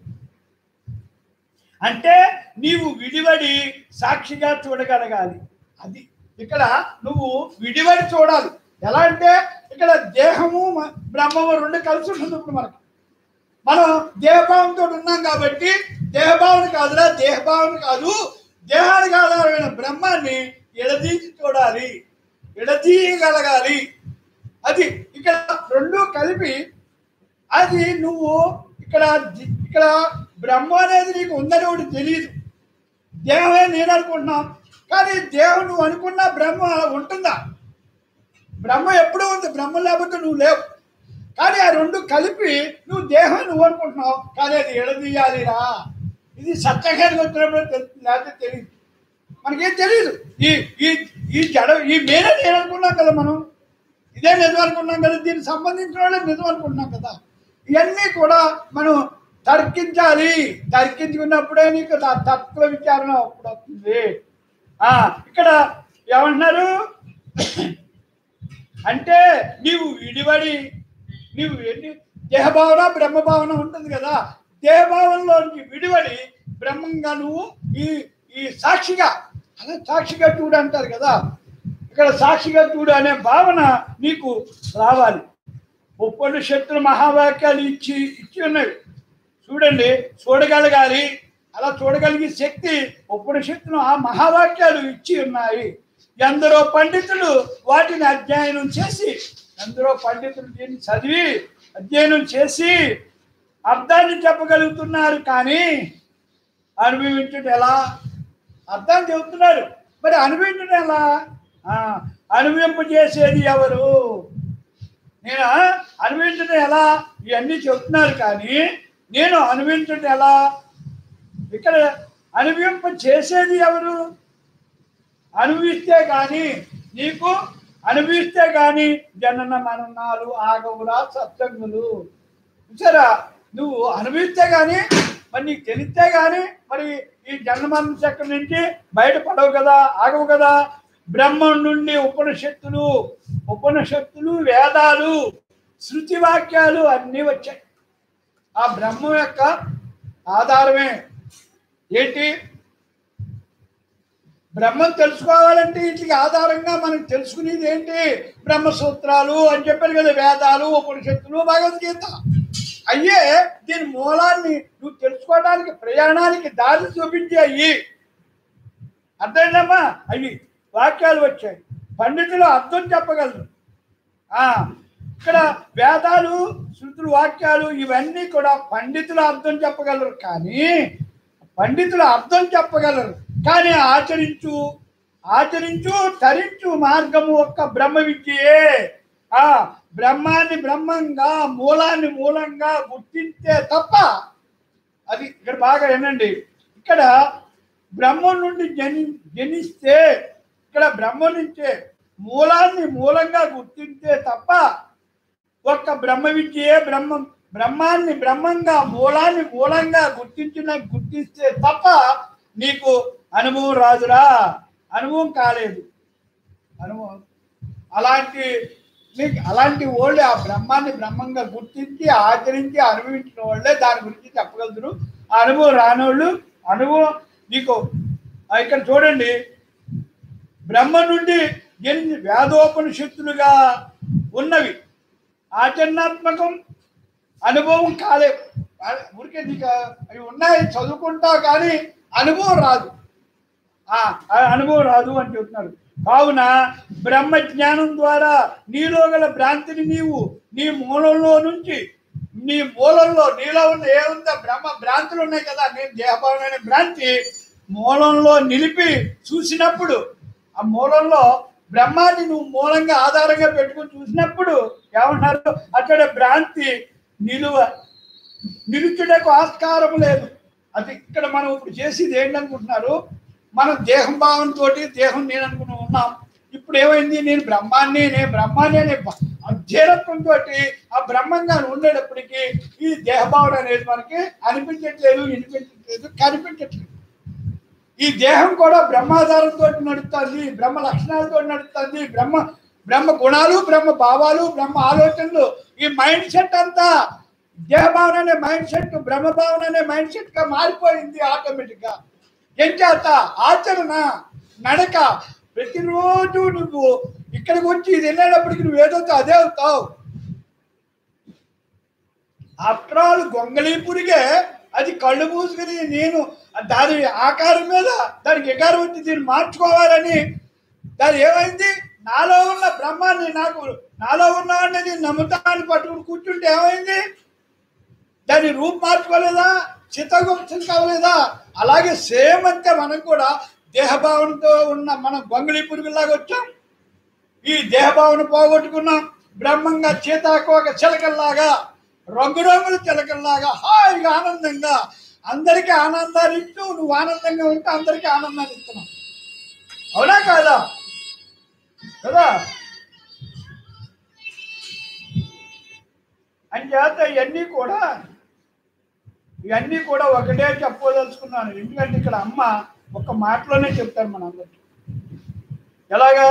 అంటే నీవు విడివడి సాక్షిగా చూడగలగాలి అది ఇక్కడ నువ్వు విడివడి చూడాలి ఎలా అంటే ఇక్కడ దేహము మ- బ్రహ్మము రెండు కలిసి ఉంటుంది ఇప్పుడు మనకి మనం దేహభావంతో ఉన్నాం కాబట్టి దేహభావన కాదురా దేహభావన కాదు దేహానికి ఆధారమైన బ్రహ్మాన్ని ఎడదీసి చూడాలి ఎడదీయగలగాలి అది ఇక్కడ రెండు కలిపి అది నువ్వు ఇక్కడ జి- ఇక్కడ బ్రహ్మ అనేది నీకు ఉందని ఒకటి తెలియదు దేహమే నేను అనుకుంటున్నాం కానీ దేహం నువ్వు అనుకున్న బ్రహ్మ ఉంటుందా బ్రహ్మ ఎప్పుడూ ఉంది బ్రహ్మ లేకపోతే నువ్వు లేవు కానీ ఆ రెండు కలిపి నువ్వు దేహం నువ్వు అనుకుంటున్నావు కానీ అది ఎడదీయాలిరా ఇది సత్యగారికి వచ్చినప్పుడు తెలుస్తుంది లేకపోతే తెలియదు మనకేం తెలియదు ఈ ఈ ఈ జడ ఈ మేరే నేను అనుకున్నాం కదా మనం ఇదే నిజం అనుకున్నాం కదా దీనికి సంబంధించిన వాళ్ళే నిజం అనుకుంటున్నాం కదా ఇవన్నీ కూడా మనం తర్కించాలి తర్కించుకున్నప్పుడే నీకు త- తత్వ విచారణ అప్పుడు వస్తుంది ఆ, ఇక్కడ ఏమంటున్నారు అంటే నీవు విడివడి నీవు ఎన్ని దేహభావన బ్రహ్మభావన ఉంటుంది కదా దేహభావనలోంచి విడివడి బ్రహ్మంగా నువ్వు ఈ ఈ సాక్షిగా అలా సాక్షిగా చూడు అంటారు కదా ఇక్కడ సాక్షిగా చూడు అనే భావన నీకు రావాలి ఉపనిషత్తులు మహావాక్యాలు ఇచ్చి ఇచ్చి ఉన్నవి చూడండి చూడగలగాలి అలా చూడగలిగే శక్తి ఉపనిషత్తులు ఆ మహావాక్యాలు ఇచ్చి ఉన్నాయి ఎందరో పండితులు వాటిని అధ్యయనం చేసి ఎందరో పండితులు దీన్ని చదివి అధ్యయనం చేసి అర్థాన్ని చెప్పగలుగుతున్నారు కానీ అనుభవించడం ఎలా అర్థాన్ని చెబుతున్నారు మరి అనుభవించడం ఎలా ఆ, అనుభవింపజేసేది ఎవరు నేను అనుభవించడం ఎలా ఇవన్నీ చెప్తున్నారు కానీ నేను అనుభవించడం ఎలా ఇక్కడ అనుభవింప చేసేది ఎవరు అనుభవిస్తే కానీ నీకు అనుభవిస్తే కానీ జనన మరణాలు ఆగవురా సత్సంగులు చూసారా నువ్వు అనుభవిస్తే కానీ మరి నీకు తెలిస్తే కానీ మరి ఈ జన్మరణ చక్రం నుంచి బయటపడవు కదా ఆగవు కదా బ్రహ్మం నుండి ఉపనిషత్తులు ఉపనిషత్తులు వేదాలు శృతి వాక్యాలు అన్నీ వచ్చాయి ఆ బ్రహ్మం యొక్క ఆధారమే ఏంటి బ్రహ్మం తెలుసుకోవాలంటే వీటికి ఆధారంగా మనం తెలుసుకునేది ఏంటి బ్రహ్మసూత్రాలు అని చెప్పారు కదా వేదాలు ఉపనిషత్తులు భగవద్గీత అయ్యే దీని మూలాన్ని నువ్వు తెలుసుకోవడానికి ప్రయాణానికి దారి చూపించే అయ్యి అర్థమైందమ్మా అవి వాక్యాలు వచ్చాయి పండితులు అర్థం చెప్పగలరు ఆ ఇక్కడ వేదాలు శృతులు వాక్యాలు ఇవన్నీ కూడా పండితులు అర్థం చెప్పగలరు కానీ పండితులు అర్థం చెప్పగలరు కానీ ఆచరించు ఆచరించు తరించు మార్గము ఒక్క బ్రహ్మ విద్యయే ఆ బ్రహ్మాన్ని బ్రహ్మంగా మూలాన్ని మూలంగా గుర్తించే తప్ప అది ఇక్కడ బాగా వినండి ఇక్కడ బ్రహ్మం నుండి జని జనిస్తే ఇక్కడ బ్రహ్మం నుంచే మూలాన్ని మూలంగా గుర్తించే తప్ప ఒక్క బ్రహ్మ విద్యయే బ్రహ్మం బ్రహ్మాన్ని బ్రహ్మంగా మూలాన్ని మూలంగా గుర్తించిన గుర్తిస్తే తప్ప నీకు అనుభవం రాదురా అనుభవం కాలేదు అనుభవం అలాంటి నీకు అలాంటి వాళ్ళే ఆ బ్రహ్మాన్ని బ్రహ్మంగా గుర్తించి ఆచరించి అనుభవించిన వాళ్ళే దాని గురించి చెప్పగలుగుతారు ఆ అనుభవం రానోళ్ళు అనుభవం నీకు ఆ ఇక్కడ చూడండి బ్రహ్మ నుండి ఎన్ని వేదోపనిషత్తులుగా ఉన్నవి ఆచరణాత్మకం అనుభవం కాలేవు ఆ- ఊరికే నీకు అవి ఉన్నాయి చదువుకుంటావు కానీ అనుభవం రాదు ఆ ఆ అనుభవం రాదు అని చెప్తున్నారు కావున బ్రహ్మ జ్ఞానం ద్వారా నీలో గల భ్రాంతిని నీవు నీ మూలంలో నుంచి నీ మూలంలో నీలో ఉన్న ఏముందో బ్రహ్మ భ్రాంతులు ఉన్నాయి కదా నేను దేహపరమైన భ్రాంతి మూలంలో నిలిపి చూసినప్పుడు ఆ మూలంలో బ్రహ్మాన్ని నువ్వు మూలంగా ఆధారంగా పెట్టుకుని చూసినప్పుడు ఏమన్నారు అక్కడ భ్రాంతి నిలువ నిలుచుటకు ఆస్కారం లేదు అది ఇక్కడ మనం ఇప్పుడు చేసేది ఏంటనుకుంటున్నారు మనం దేహం భావంతో దేహం నేను అనుకుని ఉన్నాం ఇప్పుడు ఏమైంది నేను బ్రహ్మాన్ని నేను బ్రహ్మాన్ని అనే అధ్యయనంతో ఆ బ్రహ్మంగా ఉండేటప్పటికీ ఈ దేహభావన అనేది మనకి అనిపించట్లేదు వినిపించట్లేదు కనిపించట్లేదు ఈ దేహం కూడా బ్రహ్మాధారంతో నడుస్తుంది బ్రహ్మ లక్షణాలతో నడుస్తుంది బ్రహ్మ బ్రహ్మ గుణాలు బ్రహ్మ భావాలు బ్రహ్మ ఆలోచనలు ఈ మైండ్ సెట్ అంతా దేహభావన అనే మైండ్ సెట్ బ్రహ్మ భావన అనే మైండ్ సెట్ గా మారిపోయింది ఆటోమేటిక్ గా ఏం చేత ఆచరణ నడక ప్రతిరోజు నువ్వు ఇక్కడికి వచ్చి ఇది వెళ్ళేటప్పటికి నువ్వు ఏదవుతావు అదే అవుతావు ఆఫ్టర్ ఆల్ గొంగళీపురిగే అది కళ్ళు మూసుకుని నేను దాని ఆకారం మీద దానికి ఎగారం వచ్చి దీన్ని మార్చుకోవాలని దాని ఏమైంది నాలో ఉన్న బ్రహ్మాన్ని నాకు నాలో ఉన్న అనేది నమ్ముతాన్ని పట్టుకుని కూర్చుంటే ఏమైంది దాని రూపు మార్చుకోలేదా చిత్తగుప్తం కావలేదా అలాగే సేమ్ అంతే మనం కూడా దేహభావనతో ఉన్న మనం గొంగళీ పురుగులాగా వచ్చాం ఈ దేహభావన పోగొట్టుకున్నాం బ్రహ్మంగా చేతాకోక చిలకల్లాగా రంగురంగుల చిలకల్లాగా హాయిగా ఆనందంగా అందరికీ ఆనందాన్ని ఇస్తూ నువ్వు ఆనందంగా ఉంటే అందరికీ ఆనందాన్ని ఇస్తున్నావు అవునా కాదా కదా అంచేత ఇవన్నీ కూడా ఇవన్నీ కూడా ఒకటే చెప్పదలుచుకున్నాను ఎందుకంటే ఇక్కడ అమ్మ ఒక మాటలోనే చెప్తారు మన అందరికి ఎలాగా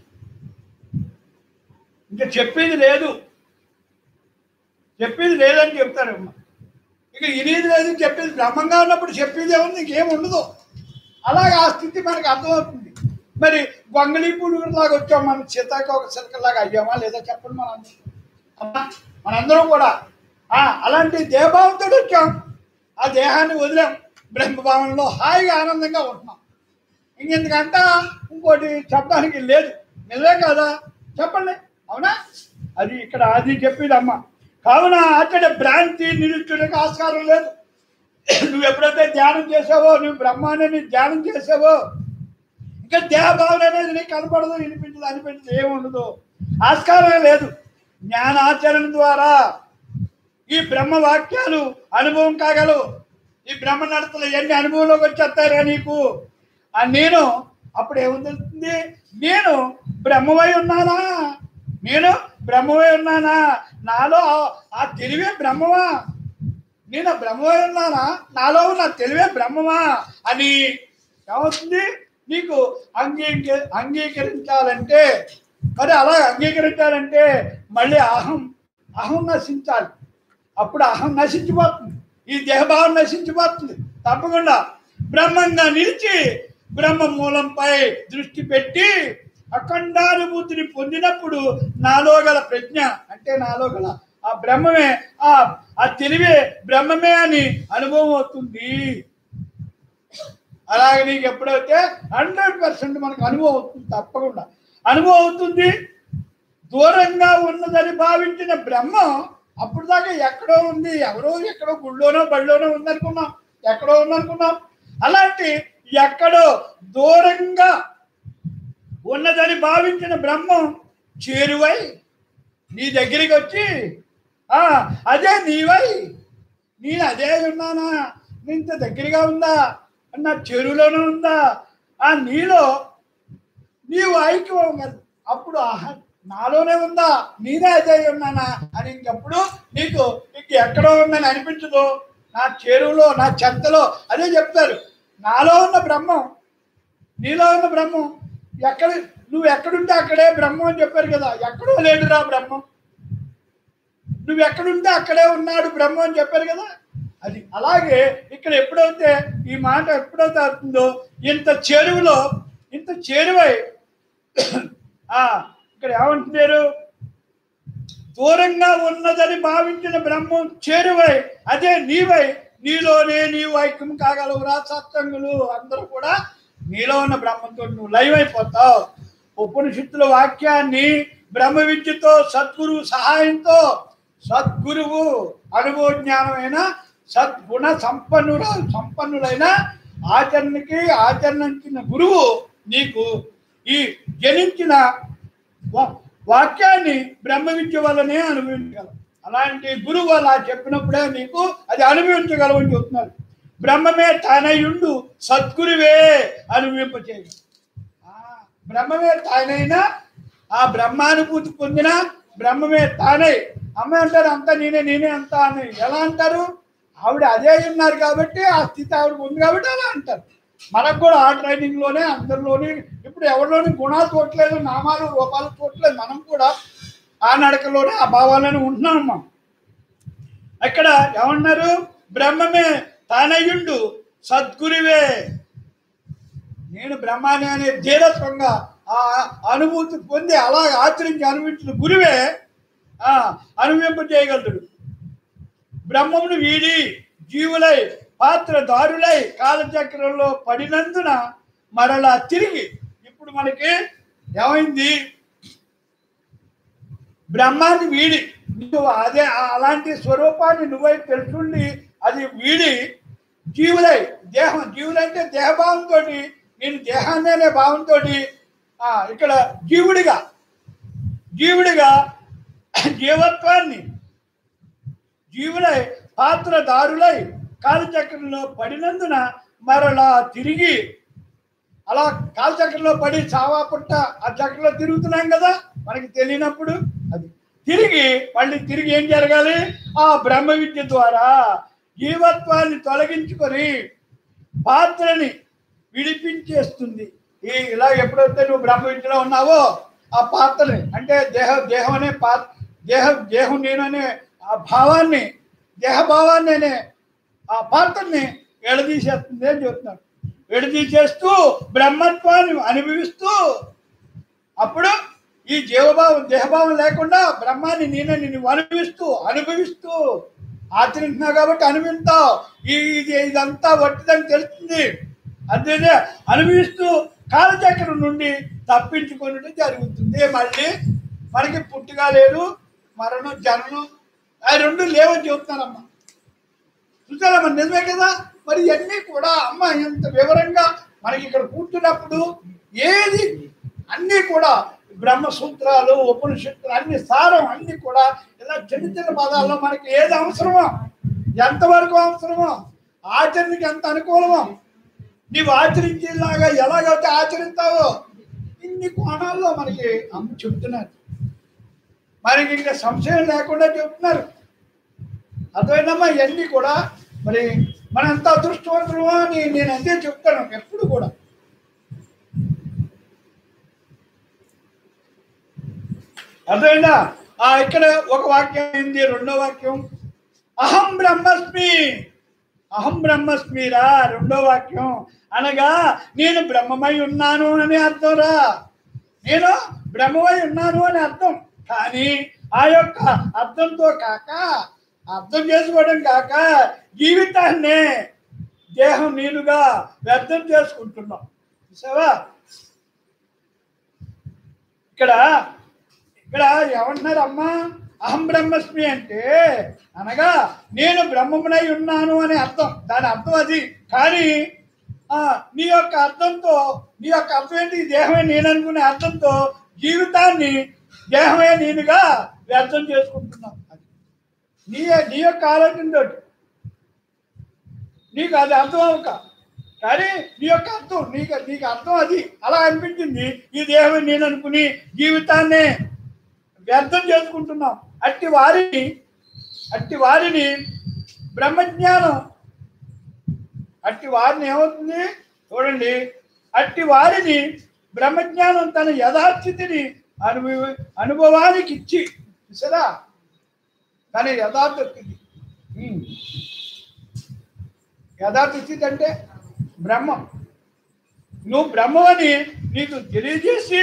ఇంకా చెప్పేది లేదు చెప్పేది లేదని చెప్తారు అమ్మ ఇక ఇనేది లేదని చెప్పేది బ్రహ్మంగా ఉన్నప్పుడు చెప్పేది ఏముంది ఇంకేం ఉండదు అలాగే ఆ స్థితి మనకు అర్థమవుతుంది మరి గొంగళీ పురుగులాగా వచ్చాం మనం సీతాక ఒక చిలకలాగా అయ్యామా లేదా చెప్పండి మనం అమ్మా మనందరం కూడా ఆ, అలాంటి దేహభావంతో వచ్చాం ఆ దేహాన్ని వదిలాం బ్రహ్మభావంలో హాయిగా ఆనందంగా ఉంటున్నాం ఇంకెందుకంట ఇంకోటి చెప్పడానికి లేదు నిజమే కదా చెప్పండి అవునా అది ఇక్కడ అది చెప్పేది అమ్మ కావున అక్కడ భ్రాంతి నిరుచుడికి ఆస్కారం లేదు నువ్వు ఎప్పుడైతే ధ్యానం చేసావో నువ్వు బ్రహ్మాండాన్ని ధ్యానం చేసావో ఇంకా దేహభావన అనేది నీకు కనపడదు వినిపించదు అనిపించదు ఏముండదు ఆస్కారమే లేదు జ్ఞానాచరణ ద్వారా ఈ బ్రహ్మ వాక్యాలు అనుభవం కాగలవు ఈ బ్రహ్మ నడతలు ఎన్ని అనుభవంలోకి వచ్చేస్తారా నీకు ఆ నేను అప్పుడు ఏముంది నేను బ్రహ్మవై ఉన్నానా నేను బ్రహ్మవై ఉన్నానా నాలో ఆ- ఆ తెలివే బ్రహ్మవా నేను ఆ బ్రహ్మవై ఉన్నానా నాలో ఉన్న తెలివే బ్రహ్మమా అని ఏమవుతుంది నీకు అంగీక అంగీకరించాలంటే మరి అలా అంగీకరించాలంటే మళ్ళీ అహం అహం నశించాలి అప్పుడు అహం నశించిపోతుంది ఈ దేహభావం నశించిపోతుంది తప్పకుండా బ్రహ్మంగా నిలిచి బ్రహ్మ మూలంపై దృష్టి పెట్టి అఖండానుభూతిని పొందినప్పుడు నాలో గల ప్రజ్ఞ అంటే నాలో గల ఆ బ్రహ్మమే ఆ ఆ తెలివే బ్రహ్మమే అని అనుభవం అవుతుంది అలాగే నీకు ఎప్పుడైతే హండ్రెడ్ పర్సెంట్ మనకు అనుభవం అవుతుంది తప్పకుండా అనుభవం అవుతుంది దూరంగా ఉన్నదని భావించిన బ్రహ్మం అప్పుడు దాకా ఎక్కడో ఉంది ఎవరో ఎక్కడో గుళ్ళోనో బళ్ళోనో ఉందనుకున్నాం ఎక్కడో ఉందనుకున్నాం అలాంటి ఎక్కడో దూరంగా ఉన్నదని భావించిన బ్రహ్మం చేరువై నీ దగ్గరికి వచ్చి ఆ అదే నీవై నేను అదే ఉన్నానా నేను ఇంత దగ్గరగా ఉందా నా చెరువులోనే ఉందా ఆ నీలో నీవు ఐక్యం కాదు అప్పుడు ఆహా నాలోనే ఉందా నేనే అదే ఉన్నానా అని ఇంకప్పుడు నీకు నీకు ఎక్కడో ఉందని అనిపించదు నా చెరువులో నా చెత్తలో అదే చెప్తారు నాలో ఉన్న బ్రహ్మం నీలో ఉన్న బ్రహ్మం ఎక్కడ నువ్వు ఎక్కడుంటే అక్కడే బ్రహ్మం అని చెప్పారు కదా ఎక్కడో లేడురా బ్రహ్మం నువ్వు ఎక్కడుంటే అక్కడే ఉన్నాడు బ్రహ్మ అని చెప్పారు కదా అది అలాగే ఇక్కడ ఎప్పుడైతే ఈ మాట ఎప్పుడైతే అవుతుందో ఇంత చెరువులో ఇంత చేరువై ఆ ఇక్కడ ఏమంటున్నారు దూరంగా ఉన్నదని భావించిన బ్రహ్మం చేరువై అదే నీవై నీలోనే నీవు ఐక్యం కాగలవు రా సత్సంగులు అందరూ కూడా నీలో ఉన్న బ్రహ్మంతో నువ్వు లైవ్ అయిపోతావు ఉపనిషత్తుల వాక్యాన్ని బ్రహ్మ విద్యతో సద్గురువు సహాయంతో సద్గురువు అనుభవ జ్ఞానమైన సద్గుణ సంపన్నుల సంపన్నులైన ఆచరణకి ఆచరించిన గురువు నీకు ఈ జనించిన వా- వాక్యాన్ని బ్రహ్మ విద్య వల్లనే అనుభవించగలం అలాంటి గురువు అలా చెప్పినప్పుడే నీకు అది అనుభవించగలవని చెప్తున్నారు బ్రహ్మమే తానయుండు సద్గురువే అనుభవింపచేయగలరు ఆ, బ్రహ్మమే తానైనా ఆ బ్రహ్మానుభూతి పొందిన బ్రహ్మమే తానై అమ్మ అంటారు అంతా నేనే నేనే అంతా అని ఎలా అంటారు ఆవిడ అదే ఉన్నారు కాబట్టి ఆ స్థితి ఆవిడకు ఉంది కాబట్టి అలా అంటారు మనకు కూడా ఆ ట్రైనింగ్ లోనే అందరిలోని ఇప్పుడు ఎవరిలోని గుణాలు చూడట్లేదు నామాలు రూపాలు చూడట్లేదు మనం కూడా ఆ నడకలోనే ఆ భావాలను ఉంటున్నాం మనం ఇక్కడ ఏమన్నారు బ్రహ్మమే తానయ్యుండు సద్గురువే నేను బ్రహ్మాని అనే ధీరత్వంగా ఆ అనుభూతి పొంది అలా ఆచరించి అనుభవించిన గురువే ఆ అనుభవింప చేయగలడు బ్రహ్మమును వీడి జీవులై పాత్రదారులై కాలచక్రంలో పడినందున మరలా తిరిగి ఇప్పుడు మనకి ఏమైంది బ్రహ్మాన్ని వీడి నువ్వు అదే ఆ- అలాంటి స్వరూపాన్ని నువ్వై తెలుసుండి అది వీడి జీవులై దేహం జీవులంటే దేహభావంతో నేను దేహాన్ని అనే భావంతో ఇక్కడ జీవుడిగా జీవుడిగా జీవత్వాన్ని జీవులై పాత్రదారులై కాలచక్రంలో పడినందున మరలా తిరిగి అలా కాలచక్రంలో పడి చావా పుట్ట ఆ చక్రంలో తిరుగుతున్నాం కదా మనకి తెలియనప్పుడు అది తిరిగి మళ్ళీ తిరిగి ఏం జరగాలి ఆ బ్రహ్మ విద్య ద్వారా జీవత్వాన్ని తొలగించుకొని పాత్రని విడిపించేస్తుంది ఈ ఇలా ఎప్పుడైతే నువ్వు బ్రహ్మ విద్యలో ఉన్నావో ఆ పాత్రని అంటే దేహ దేహం అనే పా దేహ దేహం నేను అనే ఆ భావాన్ని దేహభావాన్ని అనే ఆ పాత్రని ఎడదీసేస్తుంది అని చెప్తున్నాడు ఎడదీసేస్తూ బ్రహ్మత్వాన్ని అనుభవిస్తూ అప్పుడు ఈ జీవభావం దేహభావం లేకుండా బ్రహ్మాన్ని నేనే నిన్ను అనుభవిస్తూ అనుభవిస్తూ ఆచరించినావు కాబట్టి అనుభవిస్తావు ఈ ఇది ఇదంతా వట్టిదని తెలుస్తుంది అందుకే అనుభవిస్తూ కాలచక్రం నుండి తప్పించుకున్నట్టు జరుగుతుంది మళ్ళీ మనకి పుట్టుక లేదు మరణం జననం ఆ రెండు లేవని చెబుతున్నారమ్మా చూసారమ్మా నిజమే కదా మరి ఇవన్నీ కూడా అమ్మ ఎంత వివరంగా మనకి ఇక్కడ కూర్చున్నప్పుడు ఏది అన్నీ కూడా బ్రహ్మ సూత్రాలు ఉపనిషత్తులు అన్ని సారం అన్ని కూడా ఇలా చిన్న చిన్న పదాల్లో మనకి ఏది అవసరమో ఎంతవరకు అవసరమో ఆచరణకి ఎంత అనుకూలమో నీవు ఆచరించేలాగా ఎలాగైతే ఆచరిస్తావో ఇన్ని కోణాల్లో మనకి అమ్మ చెప్తున్నారు మనకి ఇంకా సంశయం లేకుండా చెప్తున్నారు అర్థమైందమ్మా ఇవన్నీ కూడా మరి మన ఎంత అదృష్టవంతులమో అని నేను అంతే చెప్తాను ఎప్పుడు కూడా అర్థమైందా ఆ ఇక్కడ ఒక వాక్యం ఏంది రెండో వాక్యం అహం బ్రహ్మస్మి అహం బ్రహ్మస్మిరా రెండో వాక్యం అనగా నేను బ్రహ్మమై ఉన్నాను అని అర్థం రా నేను బ్రహ్మమై ఉన్నాను అని అర్థం కానీ ఆ యొక్క అర్థంతో కాక అర్థం చేసుకోవడం కాక జీవితాన్నే దేహం నేనుగా వ్యర్థం చేసుకుంటున్నాం చూసావా ఇక్కడ ఇక్కడ ఏమంటున్నారు అమ్మా అహం బ్రహ్మస్మి అంటే అనగా నేను బ్రహ్మమునై ఉన్నాను అని అర్థం దాని అర్థం అది కానీ ఆ, నీ యొక్క అర్థంతో నీ యొక్క అర్థం ఏంటి ఈ దేహమే నేను అనుకునే అర్థంతో జీవితాన్ని దేహమే నేనుగా వ్యర్థం చేసుకుంటున్నాం అది నీ నీ యొక్క ఆలోచనతో నీకు అది అర్థం అవ్వక కానీ నీ యొక్క అర్థం నీకు నీకు అర్థం అది అలా అనిపించింది ఈ దేహమే నేను అనుకుని జీవితాన్నే వ్యర్థం చేసుకుంటున్నాం అట్టి వారిని అట్టి వారిని బ్రహ్మజ్ఞానం అట్టి వారిని ఏమవుతుంది చూడండి అట్టి వారిని బ్రహ్మజ్ఞానం తన యథాస్థితిని అనుభవ అనుభవానికి ఇచ్చి చూసారా తన యథార్థ స్థితి ఉమ్. యథార్థ స్థితి అంటే బ్రహ్మం నువ్వు బ్రహ్మమని నీకు తెలియజేసి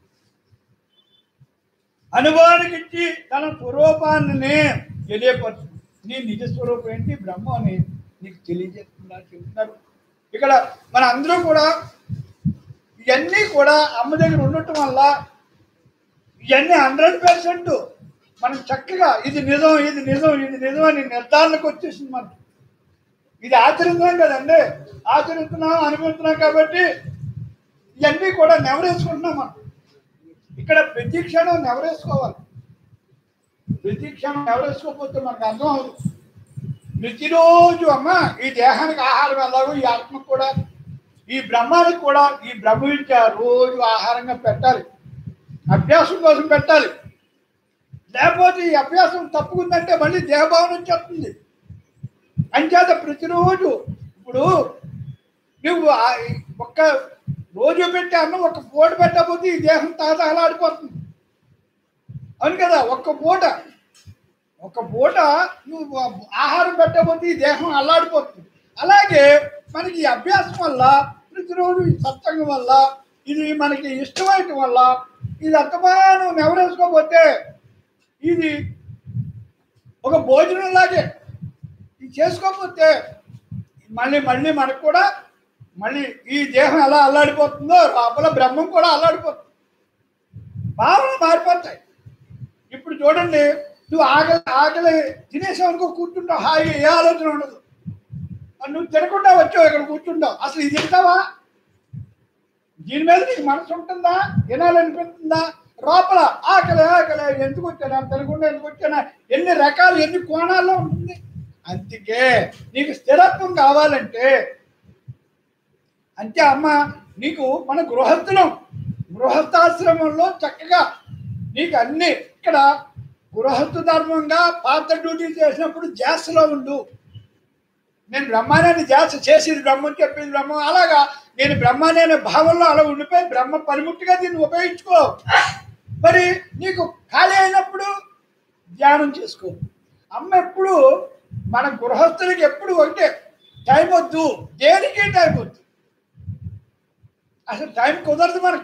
అనుభవానికి ఇచ్చి తన స్వరూపాన్ని తెలియపరచు నీ నిజ స్వరూపం ఏంటి బ్రహ్మ అని నీకు తెలియజేస్తున్నారు చెప్తున్నారు ఇక్కడ మన అందరూ కూడా ఇవన్నీ కూడా అమ్మ దగ్గర ఉండటం వల్ల ఇవన్నీ హండ్రెడ్ పర్సెంట్ మనం చక్కగా ఇది నిజం ఇది నిజం ఇది నిజం అని నిర్ధారణకు వచ్చేసింది మనకి ఇది ఆచరిస్తున్నాం కదండి ఆచరిస్తున్నాం అనుకుంటున్నాం కాబట్టి ఇవన్నీ కూడా నెవరేసుకుంటున్నాం మనం ఇక్కడ ప్రతి క్షణం నెవరేసుకోవాలి ప్రతి క్షణం నెవరేసుకోకపోతే మనకు అర్థం అవుతుంది ప్రతిరోజు అమ్మ ఈ దేహానికి ఆహారం ఎలాగో ఈ ఆత్మకు కూడా ఈ బ్రహ్మానికి కూడా ఈ బ్రహ్మ విద్య రోజు ఆహారంగా పెట్టాలి అభ్యాసం కోసం పెట్టాలి లేకపోతే ఈ అభ్యాసం తప్పుకుందంటే మళ్ళీ దేహభావన వచ్చేస్తుంది అంచేత ప్రతిరోజు ఇప్పుడు నువ్వు ఆ- ఒక్క రోజు పెట్టే అన్నం ఒక పూట పెట్టకపోతే ఈ దేహం తాతలాడిపోతుంది అవును కదా ఒక్క పూట ఒక పూట నువ్వు ఆహారం పెట్టకపోతే ఈ దేహం అల్లాడిపోతుంది అలాగే మనకి ఈ అభ్యాసం వల్ల ప్రతిరోజు ఈ సత్సంగం వల్ల ఇది మనకి ఇష్టమైన వల్ల ఇది అంతమానం నెవరేసుకోకపోతే ఇది ఒక భోజనం లాగే ఇది చేసుకోకపోతే మళ్ళీ మళ్ళీ మనకు కూడా మళ్ళీ ఈ దేహం ఎలా అల్లాడిపోతుందో లోపల బ్రహ్మం కూడా అల్లాడిపోతుంది భావనలు మారిపోతాయి ఇప్పుడు చూడండి నువ్వు ఆకలి ఆకలి తినేసావు అనుకో కూర్చుంటావు హాయిగా ఏ ఆలోచన ఉండదు మరి నువ్వు తినకుండా వచ్చావు ఇక్కడ కూర్చుంటావు అసలు ఇది తింటావా దీని మీద నీకు మనసు ఉంటుందా వినాలనిపిస్తుందా లోపల ఆకలి ఆకలి ఎందుకు వచ్చానా తినకుండా ఎందుకు వచ్చానా ఎన్ని రకాలు ఎన్ని కోణాల్లో ఉంటుంది అందుకే నీకు స్థిరత్వం కావాలంటే అంతే అమ్మ నీకు మన గృహస్థులం గృహస్థాశ్రమంలో చక్కగా నీకు అన్ని ఇక్కడ గృహస్థ ధర్మంగా పాత్ర డ్యూటీ చేసినప్పుడు జాస్తిలో ఉండు నేను బ్రహ్మానాన్ని జాస్తి చేసేది బ్రహ్మం చెప్పేది బ్రహ్మం అలాగా నేను బ్రహ్మాన్ని అనే భావంలో అలా ఉండిపోయి బ్రహ్మ పనిముట్టుగా దీన్ని ఉపయోగించుకో మరి నీకు ఖాళీ అయినప్పుడు ధ్యానం చేసుకో అమ్మ ఎప్పుడు మన గృహస్థులకి ఎప్పుడు ఒకటే టైం వద్దు దేనికి టైం వద్దు అసలు టైం కుదరదు మనకు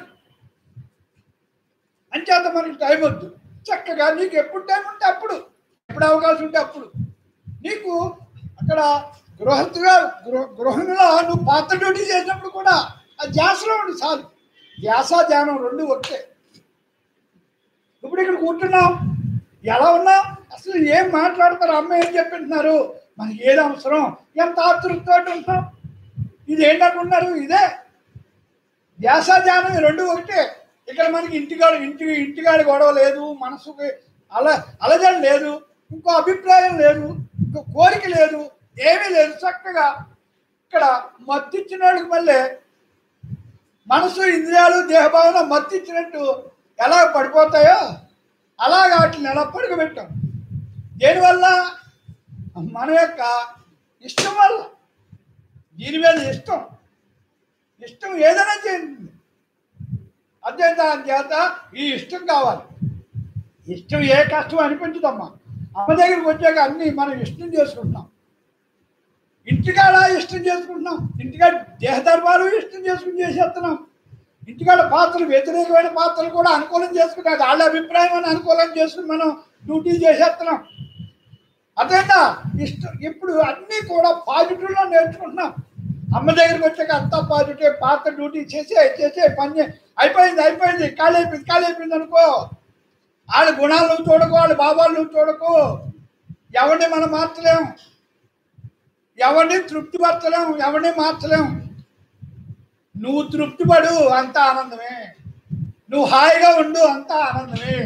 అంచేత మనకి టైం వద్దు చక్కగా నీకు ఎప్పుడు టైం ఉంటే అప్పుడు ఎప్పుడు అవకాశం ఉంటే అప్పుడు నీకు అక్కడ గృహస్థుగా గృహ గృహంలో నువ్వు పాత్ర డ్యూటీ చేసినప్పుడు కూడా ఆ ధ్యాసలో ఉండి చాలు ధ్యాస ధ్యానం రెండు ఒకటే ఇప్పుడు ఇక్కడ కూర్చున్నాం ఎలా ఉన్నాం అసలు ఏం మాట్లాడతారు అమ్మ ఏం చెప్పింటున్నారు మనకి ఏది అవసరం ఎంత ఆతృతతో ఉంటున్నాం ఇది ఏంటనుకున్నారు ఇదే ధ్యాస ధ్యానం ఈ రెండు ఒకటే ఇక్కడ మనకి ఇంటికాడ ఇంటి ఇంటికాడ గొడవ లేదు మనసుకి అల అలజడి లేదు ఇంకో అభిప్రాయం లేదు ఇంకో కోరిక లేదు ఏమీ లేదు చక్కగా ఇక్కడ మత్తిచ్చిన వాళ్ళకి మళ్ళీ మనసు ఇంద్రియాలు దేహభావన మత్తిచ్చినట్టు ఎలా పడిపోతాయో అలాగా వాటిని ఎలా పడుకోబెట్టాం దేనివల్ల మన యొక్క ఇష్టం వల్ల దీని మీద ఇష్టం ఇష్టం ఏదైనా చేయండి అదే దాని చేత ఈ ఇష్టం కావాలి ఇష్టం ఏ కష్టం అనిపించదమ్మా అమ్మ దగ్గరికి వచ్చాక అన్ని మనం ఇష్టం చేసుకుంటున్నాం ఇంటికాడ ఇష్టం చేసుకుంటున్నాం ఇంటికాడ దేహధర్మాలు ఇష్టం చేసుకుని చేసేస్తున్నాం ఇంటికాడ పాత్రలు వ్యతిరేకమైన పాత్రలు కూడా అనుకూలం చేసుకుని అది వాళ్ళ అభిప్రాయం అని అనుకూలం చేసుకుని మనం డ్యూటీ చేసేస్తున్నాం అదేనా ఇష్టం ఇప్పుడు అన్నీ కూడా పాజిటివ్లో నేర్చుకుంటున్నాం అమ్మ దగ్గరికి వచ్చాక అంతా పాజిటివ్ పాత్ర డ్యూటీ చేసే చేసే పని చే- అయిపోయింది అయిపోయింది ఖాళీ అయిపోయింది ఖాళీ అయిపోయింది అనుకో వాళ్ళ గుణాలు నువ్వు చూడకు వాళ్ళ భావాలు నువ్వు చూడకు ఎవరిని మనం మార్చలేం ఎవరిని తృప్తి పరచలేం ఎవరిని మార్చలేం నువ్వు తృప్తి పడు అంత ఆనందమే నువ్వు హాయిగా ఉండు అంత ఆనందమే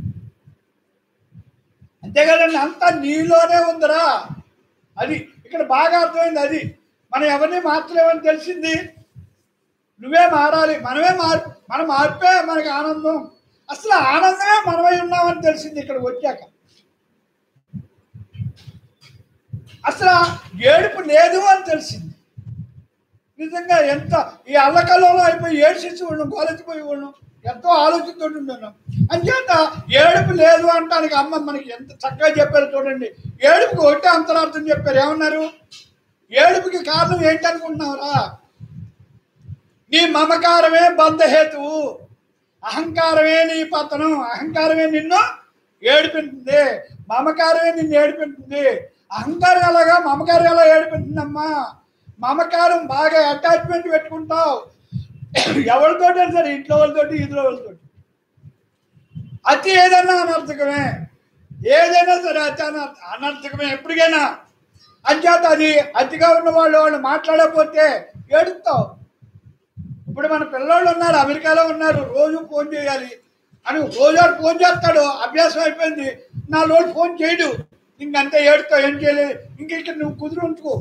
అంతే కదండి అంతా నీలోనే ఉందిరా అది ఇక్కడ బాగా అర్థమైంది అది మనం ఎవరిని మార్చలేమని తెలిసింది నువ్వే మారాలి మనమే మార్ మన మార్పే మనకి ఆనందం అసలు ఆనందమే మనమై ఉన్నామని తెలిసింది ఇక్కడికి వచ్చాక అసలు ఏడుపు లేదు అని తెలిసింది నిజంగా ఎంత ఈ అల్లకల్లలో అయిపోయి ఏడ్చేసి ఉన్నాం గోలెత్తిపోయి ఉన్నాం ఎంతో ఆలోచనతో ఉన్నాం అంచేత ఏడుపు లేదు అంటానికి అమ్మ మనకి ఎంత చక్కగా చెప్పారు చూడండి ఏడుపుకి ఒకటే అంతరార్థం చెప్పారు ఏమన్నారు ఏడుపుకి కారణం ఏంటనుకుంటున్నావురా నీ మమకారమే బంధహేతువు అహంకారమే నీ పతనం అహంకారమే నిన్ను ఏడిపించింది మమకారమే నిన్ను ఏడిపించింది అహంకారం ఎలాగా మమకారం ఎలా ఏడిపించిందమ్మా మమకారం బాగా అటాచ్మెంట్ పెట్టుకుంటావు ఎవరితోటి సరే ఇంట్లో వాళ్ళతోటి ఇదిలో వాళ్ళతోటి అతి ఏదైనా అనర్థకమే ఏదైనా సరే అతి అన- అనర్థకమే ఎప్పటికైనా అంచేత అది అతిగా ఉన్న వాళ్ళు వాళ్ళు మాట్లాడకపోతే ఏడుస్తావు ఇప్పుడు మన పిల్లోళ్ళు ఉన్నారు అమెరికాలో ఉన్నారు రోజు ఫోన్ చేయాలి అని రోజు వాడు ఫోన్ చేస్తాడు అభ్యాసం అయిపోయింది నా రోజు ఫోన్ చేయడు ఇంకంతే ఏడుతో ఏం చేయలేదు ఇంక ఇక్కడ నువ్వు కుదురు ఉంచుకో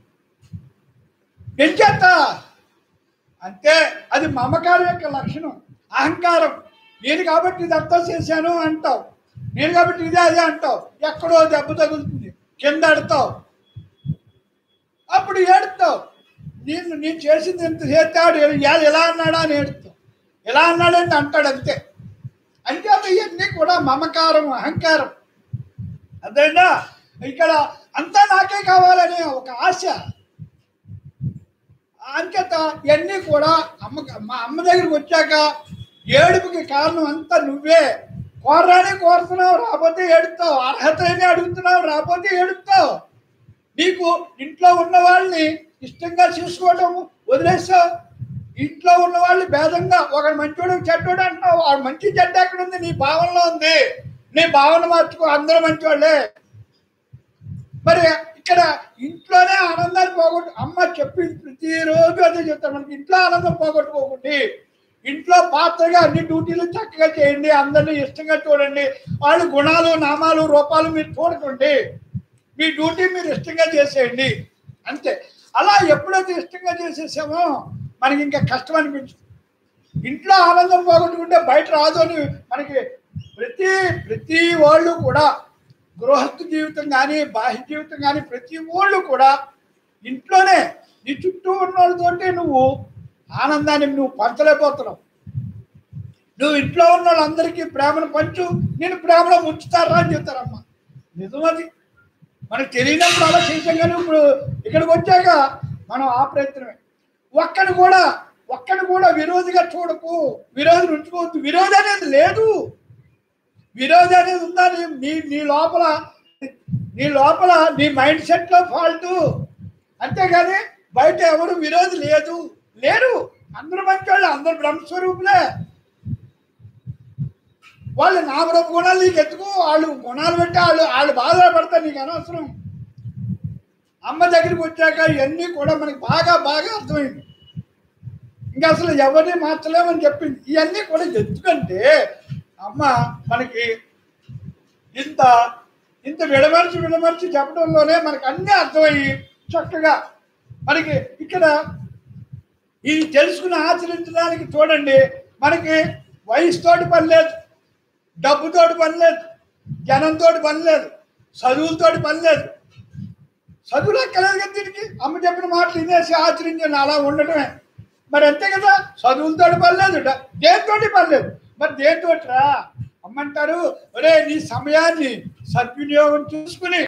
ఏం చేస్తా అంతే అది మమకారం యొక్క లక్షణం అహంకారం నేను కాబట్టి ఇదంతా చేశాను అంటావు నేను కాబట్టి ఇదే అదే అంటావు ఎక్కడో దెబ్బ తగులుతుంది కింద అడతావు అప్పుడు ఏడుతావు నేను నేను చేసింది ఎంత చేస్తాడు ఇవాళ ఎలా అన్నాడా అని ఏడుతావు ఎలా అన్నాడంటే అంటాడు అంతే అంటే ఇవన్నీ కూడా మమకారం అహంకారం అదేనా ఇక్కడ అంతా నాకే కావాలనే ఒక ఆశ అంచేత ఇవన్నీ కూడా అమ్మ మా అమ్మ దగ్గరికి వచ్చాక ఏడుపుకి కారణం అంతా నువ్వే కోరరానే కోరుతున్నావు రాకపోతే ఏడుస్తావు అర్హతని అడుగుతున్నావు రాకపోతే ఏడుస్తావు నీకు ఇంట్లో ఉన్న వాళ్ళని ఇష్టంగా చూసుకోవడం వదిలేస్తావు ఇంట్లో ఉన్న వాళ్ళు భేదంగా ఒకడు మంచోడు చెడ్డోడు అంటున్నావు వాడు మంచి చెడ్డ ఎక్కడ ఉంది నీ భావనలో ఉంది నీ భావన మార్చుకో అందరూ మంచివాళ్ళే మరి ఇక్కడ ఇంట్లోనే ఆనందాన్ని పోగొట్టు అమ్మ చెప్పింది ప్రతిరోజు అదే చెప్తాను మనకి ఇంట్లో ఆనందం పోగొట్టుకోకండి ఇంట్లో పాత్రగా అన్ని డ్యూటీలు చక్కగా చేయండి అందరినీ ఇష్టంగా చూడండి వాళ్ళ గుణాలు నామాలు రూపాలు మీరు చూడకండి మీ డ్యూటీ మీరు ఇష్టంగా చేసేయండి అంతే అలా ఎప్పుడైతే ఇష్టంగా చేసేసామో మనకి ఇంకా కష్టం అనిపించదు ఇంట్లో ఆనందం పోగొట్టుకుంటే బయట రాదు అని మనకి ప్రతి ప్రతి వాళ్ళు కూడా గృహస్థ జీవితం కానీ బాహ్య జీవితం కానీ ప్రతి వాళ్ళు కూడా ఇంట్లోనే నీ చుట్టూ ఉన్న వాళ్ళతోటి నువ్వు ఆనందాన్ని నువ్వు పంచలేకపోతున్నావు నువ్వు ఇంట్లో ఉన్న వాళ్ళందరికీ ప్రేమను పంచు నేను ప్రేమలో ముంచుతారా అని చెప్తారమ్మ నిజమది మనకు తెలియనప్పుడు అలా చేసాం కానీ ఇప్పుడు ఇక్కడికి వచ్చాక మనం ఆ ప్రయత్నమే ఒక్కడు కూడా ఒక్కడు కూడా విరోధిగా చూడకు విరోధి ఉంచుకోవద్దు విరోధి అనేది లేదు విరోధి అనేది ఉందా నీ నీ నీ లోపల నీ లోపల నీ మైండ్ సెట్లో ఫాల్ట్ అంతేగాని బయట ఎవరు విరోధి లేదు లేరు అందరూ మంచి వాళ్ళు అందరు బ్రహ్మస్వరూపులే వాళ్ళు నామరూప గుణాలు నీకు ఎత్తుకు వాళ్ళు గుణాలు పెట్టి వాళ్ళు వాళ్ళు బాధలు పడతారు నీకు అనవసరం అమ్మ దగ్గరికి వచ్చాక ఇవన్నీ కూడా మనకి బాగా బాగా అర్థమైంది ఇంకా అసలు ఎవరిని మార్చలేమని చెప్పింది ఇవన్నీ కూడా ఎందుకంటే అమ్మ మనకి ఇంత ఇంత విడమర్చి విడమర్చి చెప్పడంలోనే మనకి అన్నీ అర్థమయ్యి చక్కగా మనకి ఇక్కడ ఇది తెలుసుకుని ఆచరించడానికి చూడండి మనకి వయసుతోటి పని లేదు డబ్బుతోటి పని లేదు జనంతోటి పని లేదు చదువులతోటి పని లేదు చదువులు ఎక్కలేదు కదా దీనికి అమ్మ చెప్పిన మాటలు వినేసి ఆచరించండి అలా ఉండటమే మరి అంతే కదా చదువులతో పని లేదు డ- దేనితోటి పని లేదు మరి దేనితోటిరా అమ్మంటారు ఒరే నీ సమయాన్ని సద్వినియోగం చూసుకుని